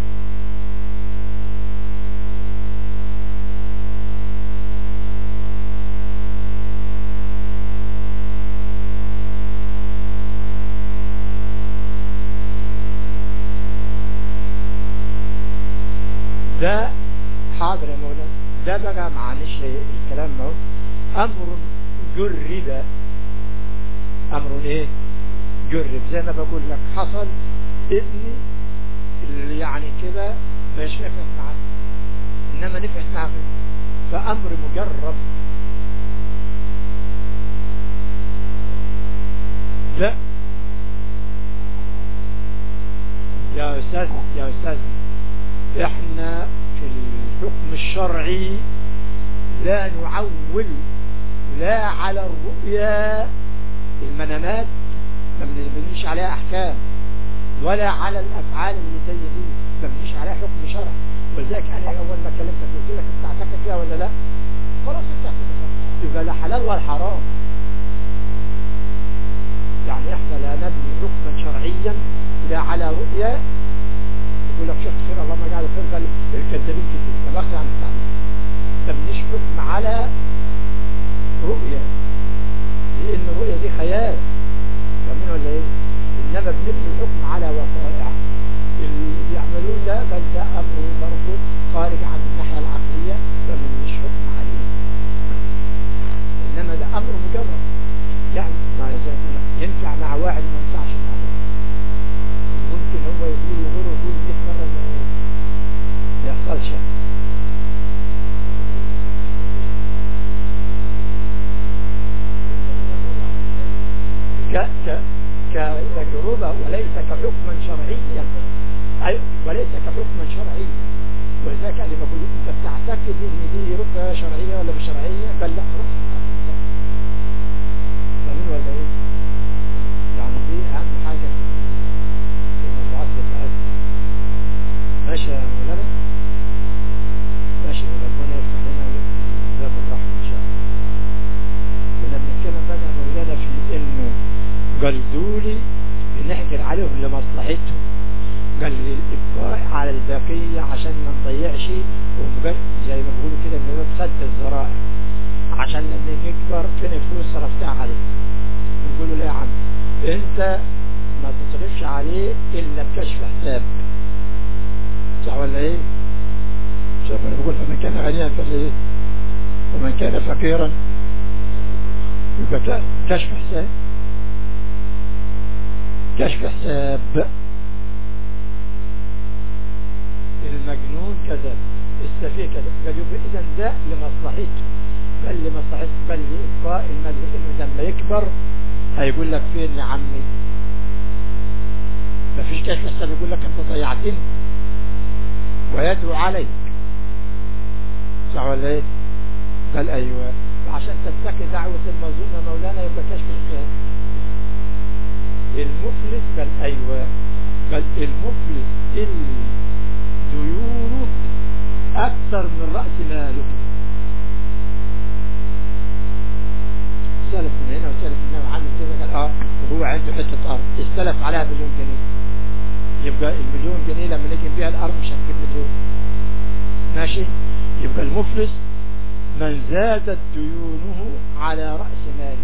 [SPEAKER 2] ده حاضر يا مولانا ده بقى معلش الكلام اهو امر جرب امر ايه جرب زي ما بقول لك حصل ابني اللي يعني كده مش نفعت معاه انما نفعت معاه فامر مجرب لا يا استاذ يا استاذ احنا في الحكم الشرعي لا نعول لا على الرؤيا المنامات ما بنبنيش عليها احكام ولا على الافعال اللي زي دي ما بنبنيش عليها حكم شرعي ولذلك انا اول ما كلمتك قلت لك انت اعتقد فيها ولا لا خلاص انت اعتقد يبقى لا حلال ولا حرام يعني احنا لا نبني حكما شرعيا لا على رؤيا يقول لك شفت خير الله ما جعل خير قال الكذابين كتير ما باخد عن التعليم ما بنبنيش حكم على رؤيا لان الرؤيا دي خيال فاهمين ولا ايه انما بنبني الحكم على وقائع اللي بيعملوه ده بل ده امر برضه خارج عن الناحيه العقليه فمش حكم عليه انما ده امر مجرد يعني ما زي ما ينفع مع واحد ما ينفعش مع واحد ممكن هو يقول وغيره يقول 100 مره ما يحصلش ك ك كتجربة وليس كحكما شرعيا أي وليس كحكما شرعيا ولذلك أنا بقول أنت بتعتقد إن دي رقية شرعية ولا مش شرعية بل لا خلاص فاهمين ولا إيه؟ يعني دي أهم حاجة في الموضوعات بتاعتنا ماشي يا مولانا ماشي ربنا يفتح لنا باب الرحمة إن شاء الله كنا بنتكلم بقى يا مولانا في إنه قال دولي بنحجر عليهم لمصلحتهم قال لي الإبقاء على البقية عشان ما نضيعش ومجد زي ما بيقولوا كده من باب سد الذرائع عشان لما نكبر فين الفلوس صرفتها عليه نقول له لا يا عم انت ما تصرفش عليه الا بكشف حساب صح ولا ايه؟ شوف انا بقول فمن كان غنيا فليه ومن كان فقيرا يبقى كشف حساب كشف حساب المجنون كذا السفيه كذا قال يبقى اذا ده لمصلحته بل لمصلحته بل لإبقاء المال لانه لما يكبر هيقول لك فين يا عمي مفيش كشف حساب يقول لك انت ضيعتني ويدعو عليك صح ولا ايه قال ايوه عشان تتقي دعوة المظلوم يا مولانا يبقى كشف الحساب المفلس قال ايوه قال المفلس اللي ديونه اكثر من رأس ماله سلف من هنا وسلف من هنا وعمل كذا قال اه وهو عنده حتة ارض استلف عليها مليون جنيه يبقى المليون جنيه لما نيجي نبيع الارض مش هنجيب مليون ماشي يبقى المفلس من زادت ديونه على رأس ماله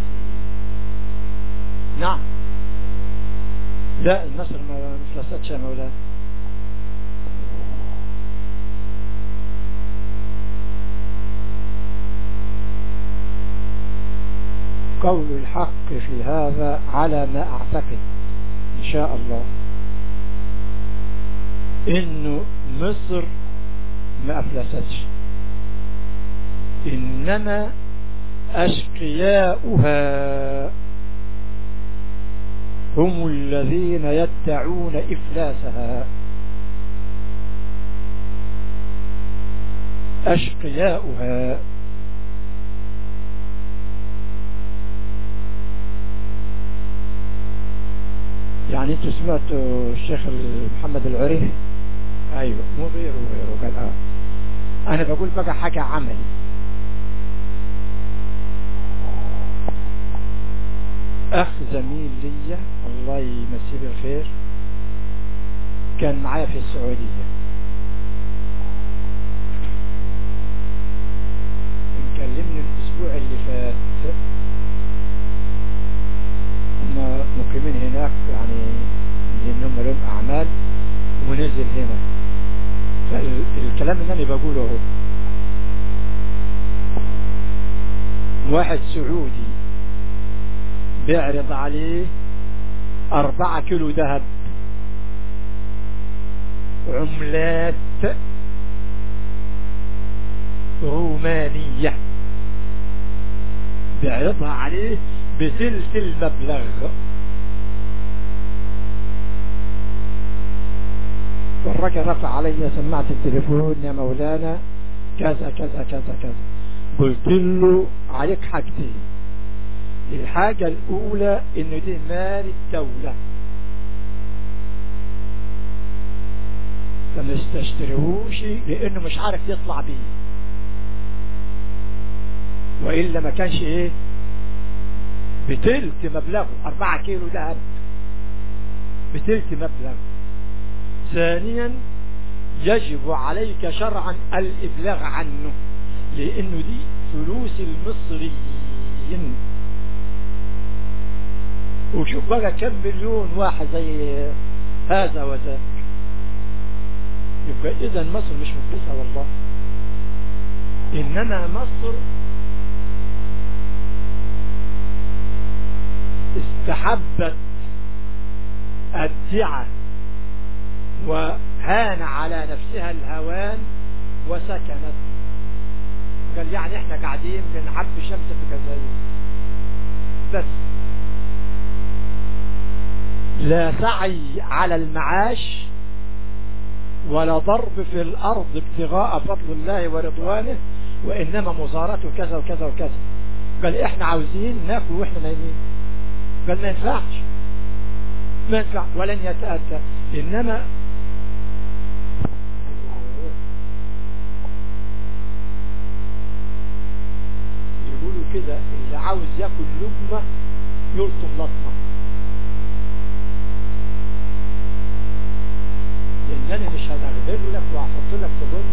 [SPEAKER 2] نعم لا النصر ما فلستش يا مولانا قول الحق في هذا على ما أعتقد إن شاء الله إنه مصر ما أفلستش إنما أشقياؤها هم الذين يدعون إفلاسها أشقياؤها يعني انتوا سمعتوا الشيخ محمد العريف ايوه مو غيره وغيره قال اه انا بقول بقى حاجة عملي اخ زميل ليا الله يمسيه بالخير كان معايا في السعودية مكلمني الاسبوع اللي فات هم مقيمين هناك يعني لانهم لهم اعمال ونزل هنا فالكلام اللي انا بقوله هو واحد سعودي بيعرض عليه أربعة كيلو ذهب عملات رومانية بيعرضها عليه بثلث المبلغ والرجل رفع علي سماعة التليفون يا مولانا كذا كذا كذا كذا قلت له عليك حاجتين الحاجة الأولى إن دي مال الدولة فما استشتريهوش لأنه مش عارف يطلع بيه وإلا ما كانش إيه بتلت مبلغه أربعة كيلو ذهب بتلت مبلغ ثانيا يجب عليك شرعا الإبلاغ عنه لأنه دي فلوس المصريين وشوف بقى كم مليون واحد زي هذا وذاك يبقى إذا مصر مش مفلسة والله إنما مصر استحبت الدعة وهان على نفسها الهوان وسكنت قال يعني احنا قاعدين بنحب شمس في جزائر بس لا سعي على المعاش ولا ضرب في الأرض ابتغاء فضل الله ورضوانه وإنما مزارته كذا وكذا وكذا قال احنا عاوزين ناكل واحنا نايمين قال ما ينفعش ما ينفع ولن يتأتى إنما يقولوا كده اللي عاوز ياكل لقمة يلطم لطمة لأنني مش هنغدر لك وهحط لك في ضرب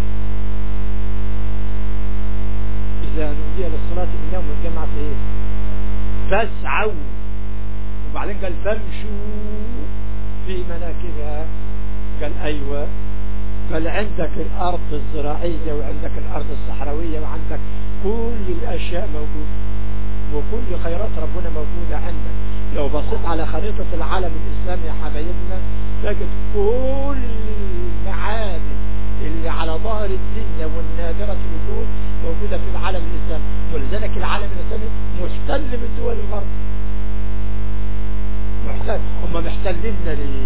[SPEAKER 2] إذا نودي للصلاة من يوم الجمعة في إيه؟ فاسعوا وبعدين قال فامشوا في مناكبها قال أيوة قال عندك الأرض الزراعية وعندك الأرض الصحراوية وعندك كل الأشياء موجودة وكل خيرات ربنا موجودة عندك لو بصيت على خريطة العالم الإسلامي يا حبايبنا تجد كل المعادن اللي على ظهر الدنيا والنادرة الوجود موجودة في العالم الإسلامي ولذلك العالم الإسلامي محتل بالدول الغرب محتل هم محتليننا ليه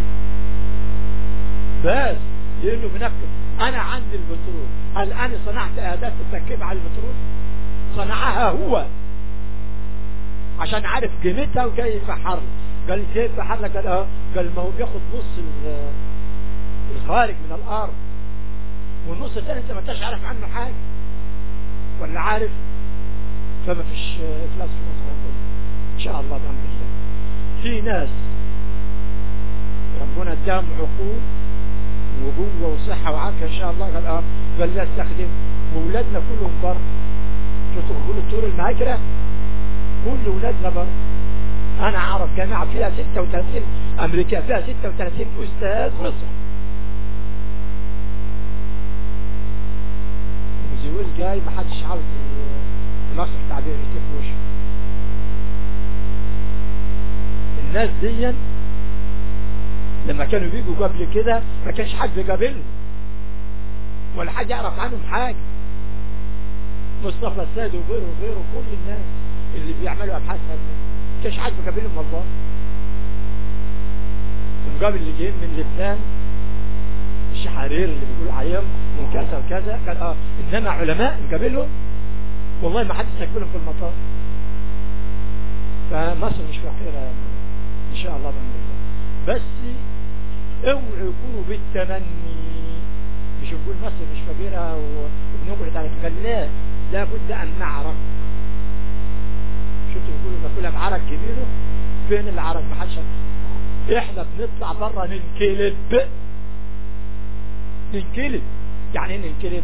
[SPEAKER 2] بس لأنه بنكتب أنا عندي البترول هل أنا صنعت أداة التركيب على البترول صنعها هو عشان عارف قيمتها وجاي يفحر قال كيف يفحر لك قال اه قال ما هو بياخد نص الخارج من الارض والنص الثاني انت ما انتش عارف عنه حاجه ولا عارف فما فيش افلاس في مصر ان شاء الله بامر الله في ناس ربنا اداهم عقول وقوه وصحه وعافيه ان شاء الله قال اه قال لا استخدم واولادنا كلهم بره شفتوا بيقولوا الطيور المهاجره كل ولادنا بره انا اعرف جامعة فيها 36 امريكا فيها 36 استاذ مصر وزيول جاي ما حدش عاوز مصر تعبير يكتب وشه الناس دي لما كانوا بيجوا قبل كده ما كانش حد بيقابلهم ولا حد يعرف عنهم حاجه مصطفى السيد وغيره وغيره كل الناس اللي بيعملوا ابحاث كاش حد مقابلهم والله المقابل اللي جايين من لبنان الشحارير اللي بيقولوا عليهم من كذا وكذا قال اه انما علماء نقابلهم والله ما حد يستقبلهم في المطار فمصر مش فقيرة ان شاء الله بأمر الله بس اوعوا يكونوا بالتمني مش نقول مصر مش فقيرة وبنقعد على قال لا لابد ان نعرف شفتوا بيقولوا باكلها بعرق كبيره فين العرق ما حدش احنا بنطلع بره ننكلب ننكلب يعني ايه ننكلب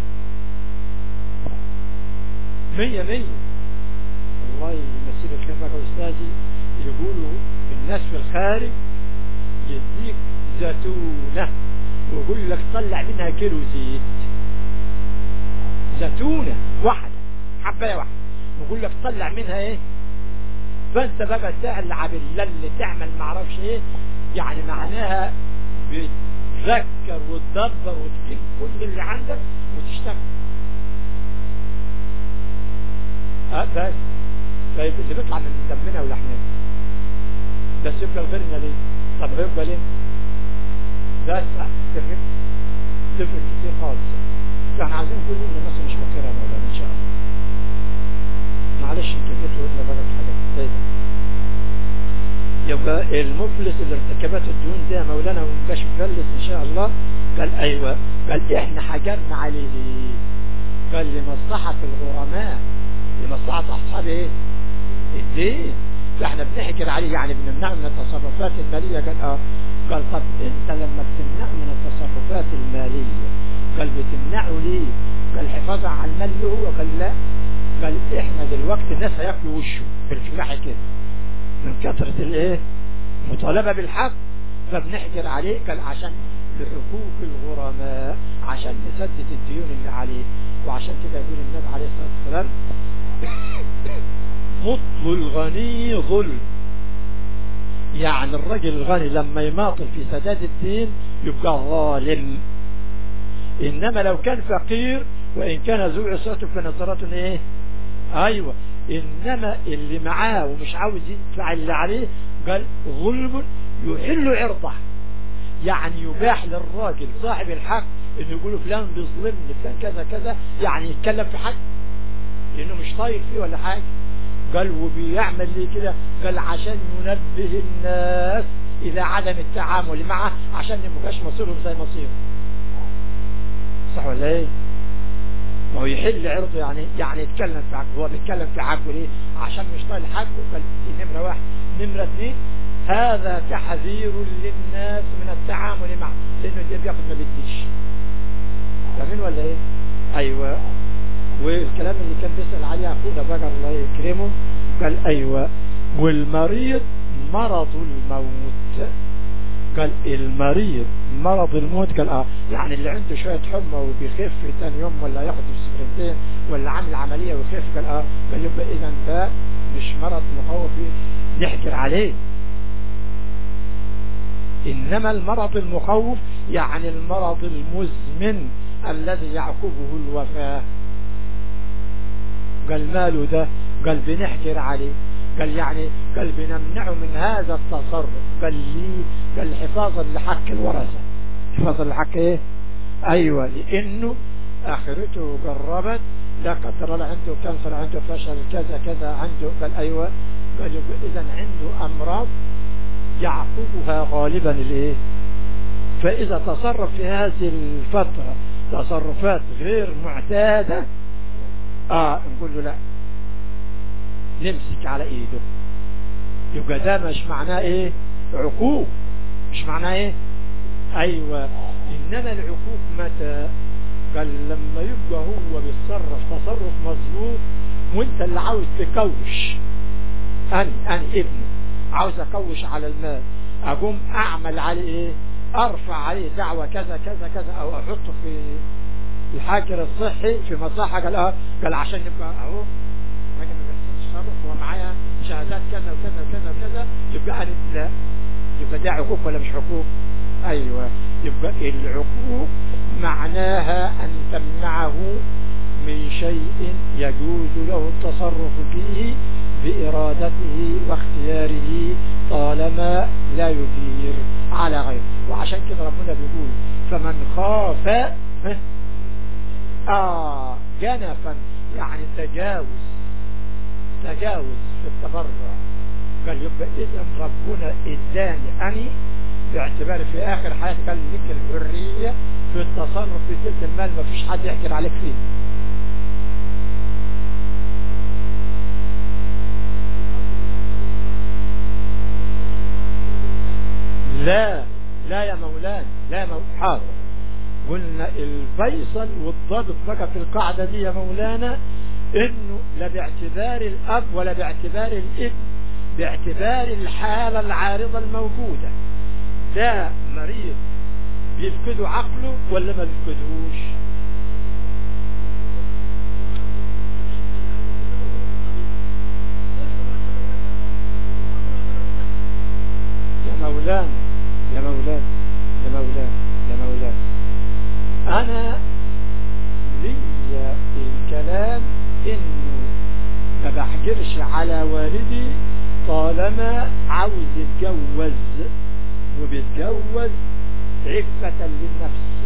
[SPEAKER 2] مية مية والله يمسيك الخير بقى استاذي يقولوا الناس في الخارج يديك زيتونة ويقول لك طلع منها كيلو زيت زيتونة واحدة حباية واحدة ويقول لك طلع منها ايه فانت بقى تلعب اللي تعمل معرفش ايه يعني معناها بتذكر وتدبر وتجيب كل اللي عندك وتشتغل اه بس طيب اللي بيطلع من دمنا ولحمنا بس يبقى غيرنا ليه طب هيبقى ليه بس تفرق تفرق كتير خالص فاحنا عايزين نقول ان الناس مش فاكرها يا مولانا ان شاء الله معلش كبير وقلنا بقى في حاجات زي ده يبقى المفلس اللي ارتكبته الديون ده يا مولانا ومبقاش مفلس ان شاء الله قال ايوه قال احنا حجرنا عليه ليه قال لمصلحة الغرماء لمصلحة اصحاب ايه الدين فاحنا بنحجر عليه يعني بنمنعه من التصرفات المالية قال اه قال طب انت لما بتمنعه من التصرفات المالية قال بتمنعه ليه قال حفاظا على المال هو قال لا قال احنا دلوقتي الناس هياكلوا وشه بالفلاحة كده من كثرة الايه مطالبة بالحق فبنحجر عليه قال عشان لحقوق الغرماء عشان نسدد الديون اللي عليه وعشان كده يقول النبي عليه الصلاة والسلام مطل الغني ظلم يعني الرجل الغني لما يماطل في سداد الدين يبقى ظالم انما لو كان فقير وان كان ذو عسرة فنظرة ايه ايوه انما اللي معاه ومش عاوز يدفع اللي عليه قال ظلم يحل عرضه يعني يباح للراجل صاحب الحق انه يقول فلان بيظلمني فلان كذا كذا يعني يتكلم في حق لانه مش طاير فيه ولا حاجه قال وبيعمل ليه كده قال عشان ينبه الناس الى عدم التعامل معه عشان ما يبقاش مصيرهم زي مصيره صح ولا ايه ما هو يحل عرضه يعني يعني يتكلم في حقه هو بيتكلم في حقه ليه عشان مش طايل حقه قال دي نمره واحد نمره اثنين هذا تحذير للناس من التعامل معه لانه ده بياخد ما بيديش فاهمين ولا ايه ايوه والكلام اللي كان بيسأل عليه اخونا بقى الله يكرمه قال ايوه والمريض مرض الموت قال المريض مرض الموت قال اه يعني اللي عنده شوية حمى وبيخف تاني يوم ولا ياخد سفرتين ولا عامل عملية ويخف قال اه قال يبقى اذا ده مش مرض مخوف نحجر عليه انما المرض المخوف يعني المرض المزمن الذي يعقبه الوفاة قال ماله ده قال بنحجر عليه قال يعني قال بنمنعه من هذا التصرف قال لي قال حفاظا لحق الورثة حفاظا لحق ايه ايوه لانه اخرته قربت لا قدر الله عنده كانسر عنده فشل كذا كذا عنده قال ايوه قال اذا عنده امراض يعقبها غالبا الايه فاذا تصرف في هذه الفترة تصرفات غير معتادة اه نقول له لا نمسك على ايده يبقى ده مش معناه ايه عقوق مش معناه ايه ايوه انما العقوق متى قال لما يبقى هو بيتصرف تصرف مظبوط وانت اللي عاوز تكوش انا انا ابنه عاوز اكوش على المال اقوم اعمل عليه ايه ارفع عليه دعوة كذا كذا كذا او احطه في الحاجر الصحي في مصلحة قال اه قال عشان يبقى اهو راجل ما بيحصلش تصرف هو معايا شهادات كذا وكذا وكذا وكذا يبقى انا لا يبقى ده عقوق ولا مش عقوق ايوه يبقى العقوق معناها ان تمنعه من شيء يجوز له التصرف فيه بإرادته واختياره طالما لا يدير على غيره وعشان كده ربنا بيقول فمن خاف آه جنفا يعني تجاوز تجاوز في التبرع قال يبقى إذا ربنا إداني أني باعتبار في آخر حياتي قال لك الحرية في التصرف في تلك المال ما فيش حد يحكر عليك فيه لا لا يا مولانا لا يا مولانا حاضر قلنا الفيصل والضبط بقى في القاعدة دي يا مولانا انه لا باعتبار الاب ولا باعتبار الابن باعتبار الحالة العارضة الموجودة ده مريض بيفقدوا عقله ولا ما بيفقدوش يا مولانا يا مولانا يا مولانا يا مولانا انا ليا الكلام انه ما بحجرش على والدي طالما عاوز يتجوز وبيتجوز عفة للنفس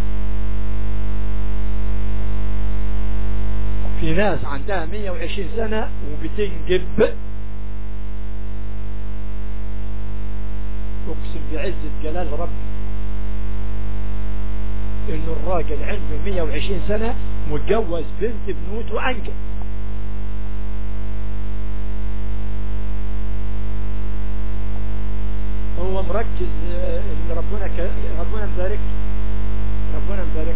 [SPEAKER 2] في ناس عندها 120 سنة وبتنجب اقسم بعزة جلال ربي انه الراجل عنده 120 سنة متجوز بنت بنوت وانجب هو مركز ان ربنا ك... ربنا مبارك ربنا مبارك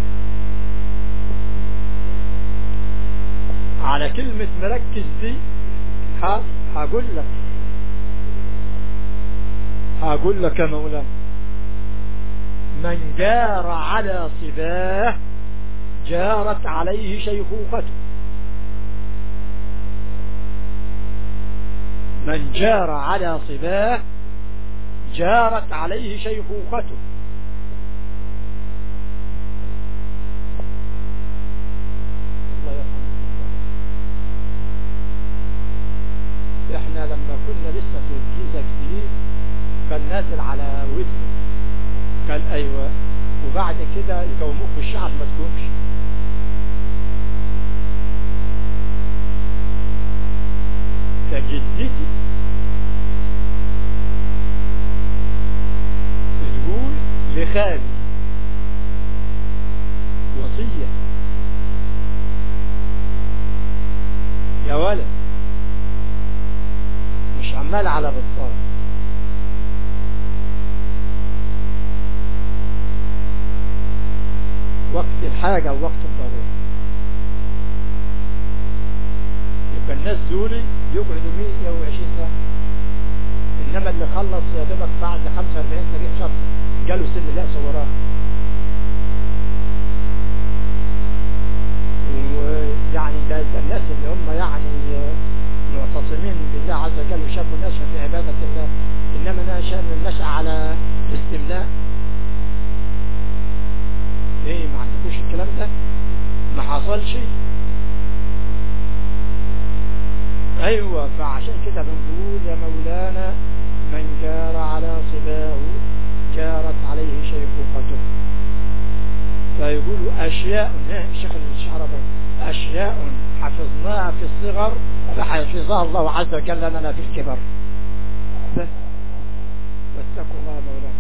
[SPEAKER 2] على كلمة مركز دي ها هقول لك هقول لك يا مولانا من جار على صباه جارت عليه شيخوخته من جار على صباه جارت عليه شيخوخته الله يرحمه احنا لما كنا لسه في الجيزة جديد كان نازل على ودنه قال ايوه وبعد كده يقوموك بالشعب ما تقومش فجدتي تقول لخالي وصية يا ولد مش عمال على بطال وقت الحاجة ووقت الضرورة يبقى الناس دول يقعدوا 120 سنة انما اللي خلص يا دوبك بعد 45 تاريخ شهر جاله سن اليأس وراه ويعني ده, ده الناس اللي هم يعني معتصمين بالله عز وجل وشافوا نشأ في عبادة الله إنما نشأ نشأ على الاستملاء ايه ما عندكوش الكلام ده ما حصلش ايوه فعشان كده بنقول يا مولانا من جار على صباه جارت عليه شيخوخته فيقول اشياء الشيخ الشعربي اشياء حفظناها في الصغر فحفظها الله عز وجل لنا في الكبر بس واتقوا الله مولانا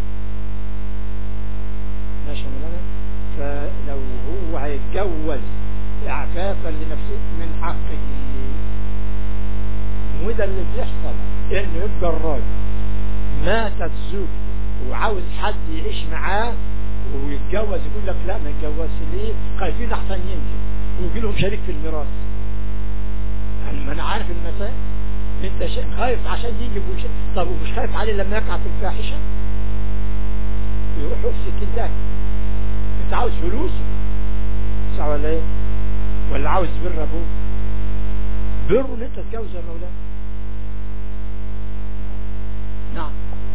[SPEAKER 2] ماشي مولانا فلو هو هيتجوز اعفافا لنفسه من حقه وده اللي بيحصل انه يبقى الراجل ماتت زوجته وعاوز حد يعيش معاه ويتجوز يقول لك لا ما يتجوزش ليه خايفين احسن ينزل ويجي لهم شريك في الميراث يعني ما انا عارف المسائل انت خايف عشان يجي وش... طب ومش خايف عليه لما يقع في الفاحشه يروح يفسك الداك انت عاوز فلوسه صح ولا ايه ولا عاوز بر ابوه بر ان انت تتجوز يا مولانا نعم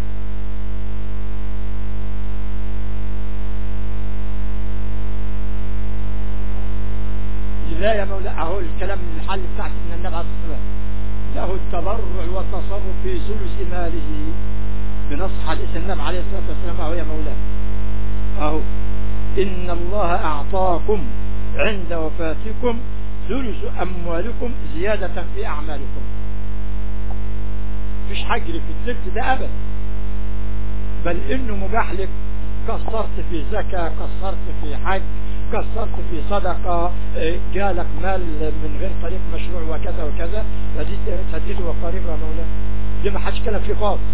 [SPEAKER 2] لا يا مولانا اهو الكلام الحل بتاعت من النبي عليه الصلاه والسلام له التبرع والتصرف في ثلث ماله بنص حديث النبي عليه الصلاه والسلام اهو يا مولانا اهو ان الله اعطاكم عند وفاتكم ثلث اموالكم زياده في اعمالكم مفيش حجر في الثلث ده ابدا بل انه مباح لك قصرت في زكاه قصرت في حج قصرت في صدقة جالك مال من غير طريق مشروع وكذا وكذا فدي تهديده وقاربها يا مولانا دي ما حدش كلام فيه خالص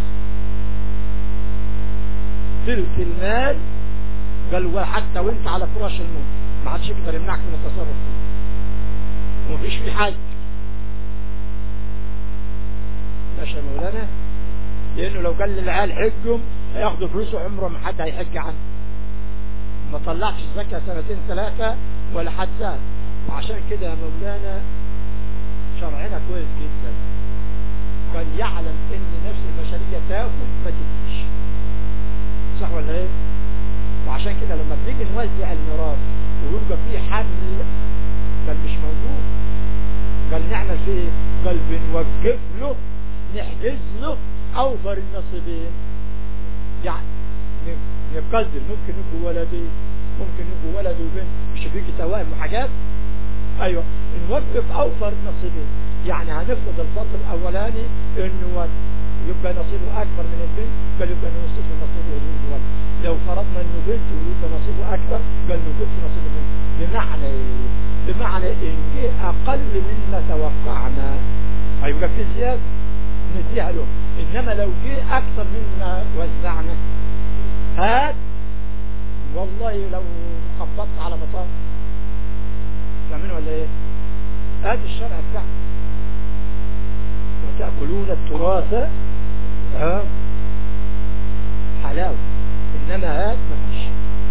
[SPEAKER 2] ثلث المال قال حتى وانت على فراش الموت ما حدش يقدر يمنعك من التصرف فيه ومفيش فيه حج ماشي يا مولانا لانه لو قال للعيال حجهم هياخدوا فلوسه عمره ما حد هيحج عنه ما طلعش الزكاة سنتين ثلاثة ولا حد سأل وعشان كده يا مولانا شرعنا كويس جدا كان يعلم ان نفس البشرية تاخد ما تديش صح ولا ايه وعشان كده لما بنيجي نوزع الميراث ويبقى فيه حمل كان مش موجود قال نعمل فيه ايه قال بنوقف له نحجز له اوفر النصيبين يعني نقدر ممكن يبقوا ولدين ممكن يبقوا ولد وبنت مش فيك توائم وحاجات ايوه نوقف اوفر نصيبين يعني هنفرض الفصل الاولاني انه يبقى نصيبه اكبر من البنت بل يبقى نصيبه نصيبه الولد لو فرضنا انه بنت ويبقى نصيبه اكبر بل نوقف نصيب البنت بمعنى بمعنى ان جه اقل مما توقعنا هيبقى في زياده نديها له انما لو جه اكثر مما وزعنا هات والله لو خبطت على مطار فاهمين ولا ايه ادي الشرع بتاعك وتأكلون التراث ها حلاوة انما هات مفيش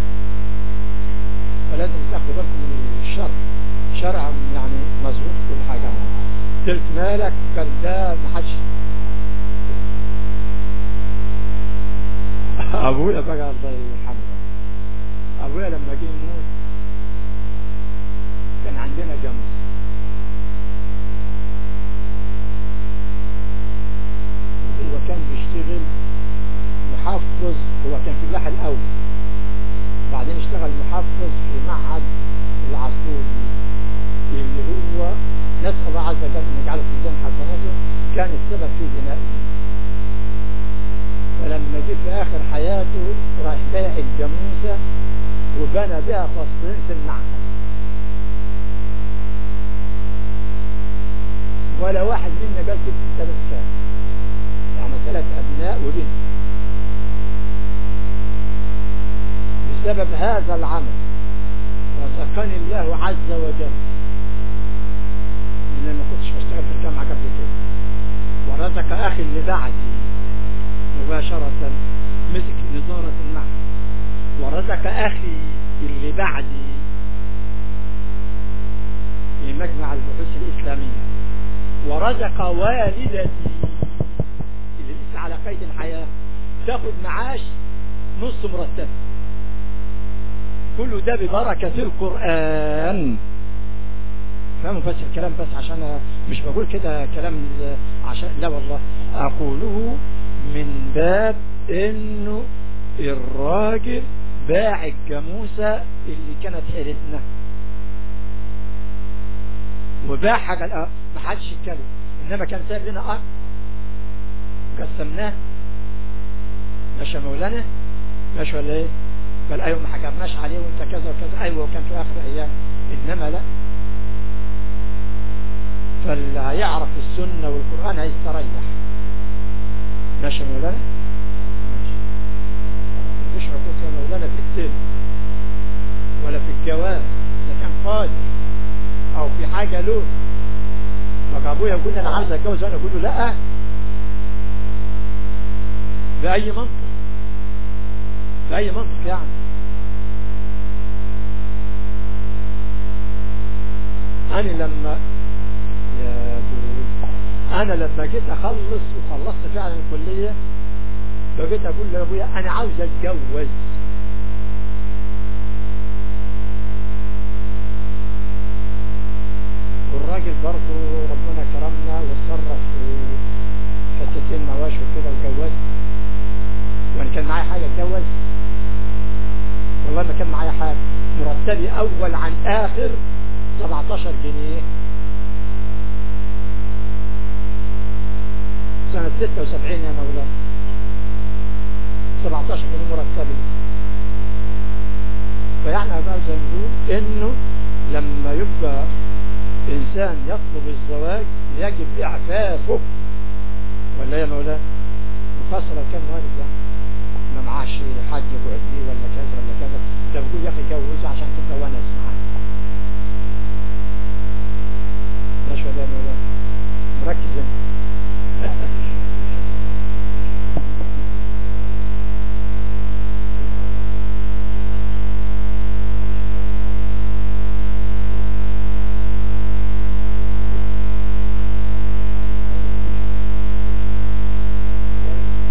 [SPEAKER 2] فلازم تاخدوا بالكم من الشرع شرع يعني مظبوط كل حاجة تلت مالك قال ده محدش ابويا بقى الله يرحمه ابويا لما جه يموت كان عندنا جمس هو كان بيشتغل محفظ هو كان في اللاحة الاول بعدين اشتغل محفظ في معهد العصفوري اللي هو نسأل الله عز وجل ان يجعله في ميزان حسناته كان السبب في بنائه فلما جه في اخر حياته راح بايع الجاموسة وبنى بها فصلين في المعهد ولا واحد منا قال كنت ثلاث كام يعني ثلاث ابناء وبنت بسبب هذا العمل رزقني الله عز وجل من ما كنتش بشتغل في الجامعة قبل كده ورزق اخي اللي بعدي مباشرة مسك نظارة النحو ورزق أخي اللي بعدي في مجمع البحوث الإسلامية ورزق والدتي اللي لسه على قيد الحياة تاخد معاش نص مرتب كله ده ببركة القرآن فهموا بس الكلام بس عشان مش بقول كده كلام عشان لا والله أقوله من باب إنه الراجل باع الجاموسة اللي كانت حيلتنا وباع حاجة الأرض ما حدش يتكلم إنما كان سايب لنا أرض قسمناه ماشي يا مولانا ماشي ولا إيه؟ قال أيوه ما حكمناش عليه وأنت كذا وكذا أيوه وكان في آخر أيام إنما لا فاللي هيعرف السنة والقرآن هيستريح ماشي يا مولانا ماشي مفيش حقوق يا مولانا في السن ولا في الجواز إذا كان قادر أو في حاجة له فأبويا يقول لي أنا عايز أتجوز وأنا أقول له لأ بأي منطق بأي منطق يعني أنا لما يا بوي أنا لما جيت أخلص وخلصت فعلا الكلية بقيت أقول لأبويا أنا عاوز أتجوز والراجل برضه ربنا كرمنا واتصرف في حتتين مواشي وكده وجوز وان كان معايا حاجة اتجوز والله ما كان معايا حاجة مرتبي اول عن اخر 17 جنيه سنة 76 يا مولانا 17 جنيه مرتبي فيعني بقى زي ما نقول انه لما يبقى انسان يطلب الزواج يجب اعفافه ولا يا مولانا وخاصة لو كان والد يعني ما معاش حد يقعد ليه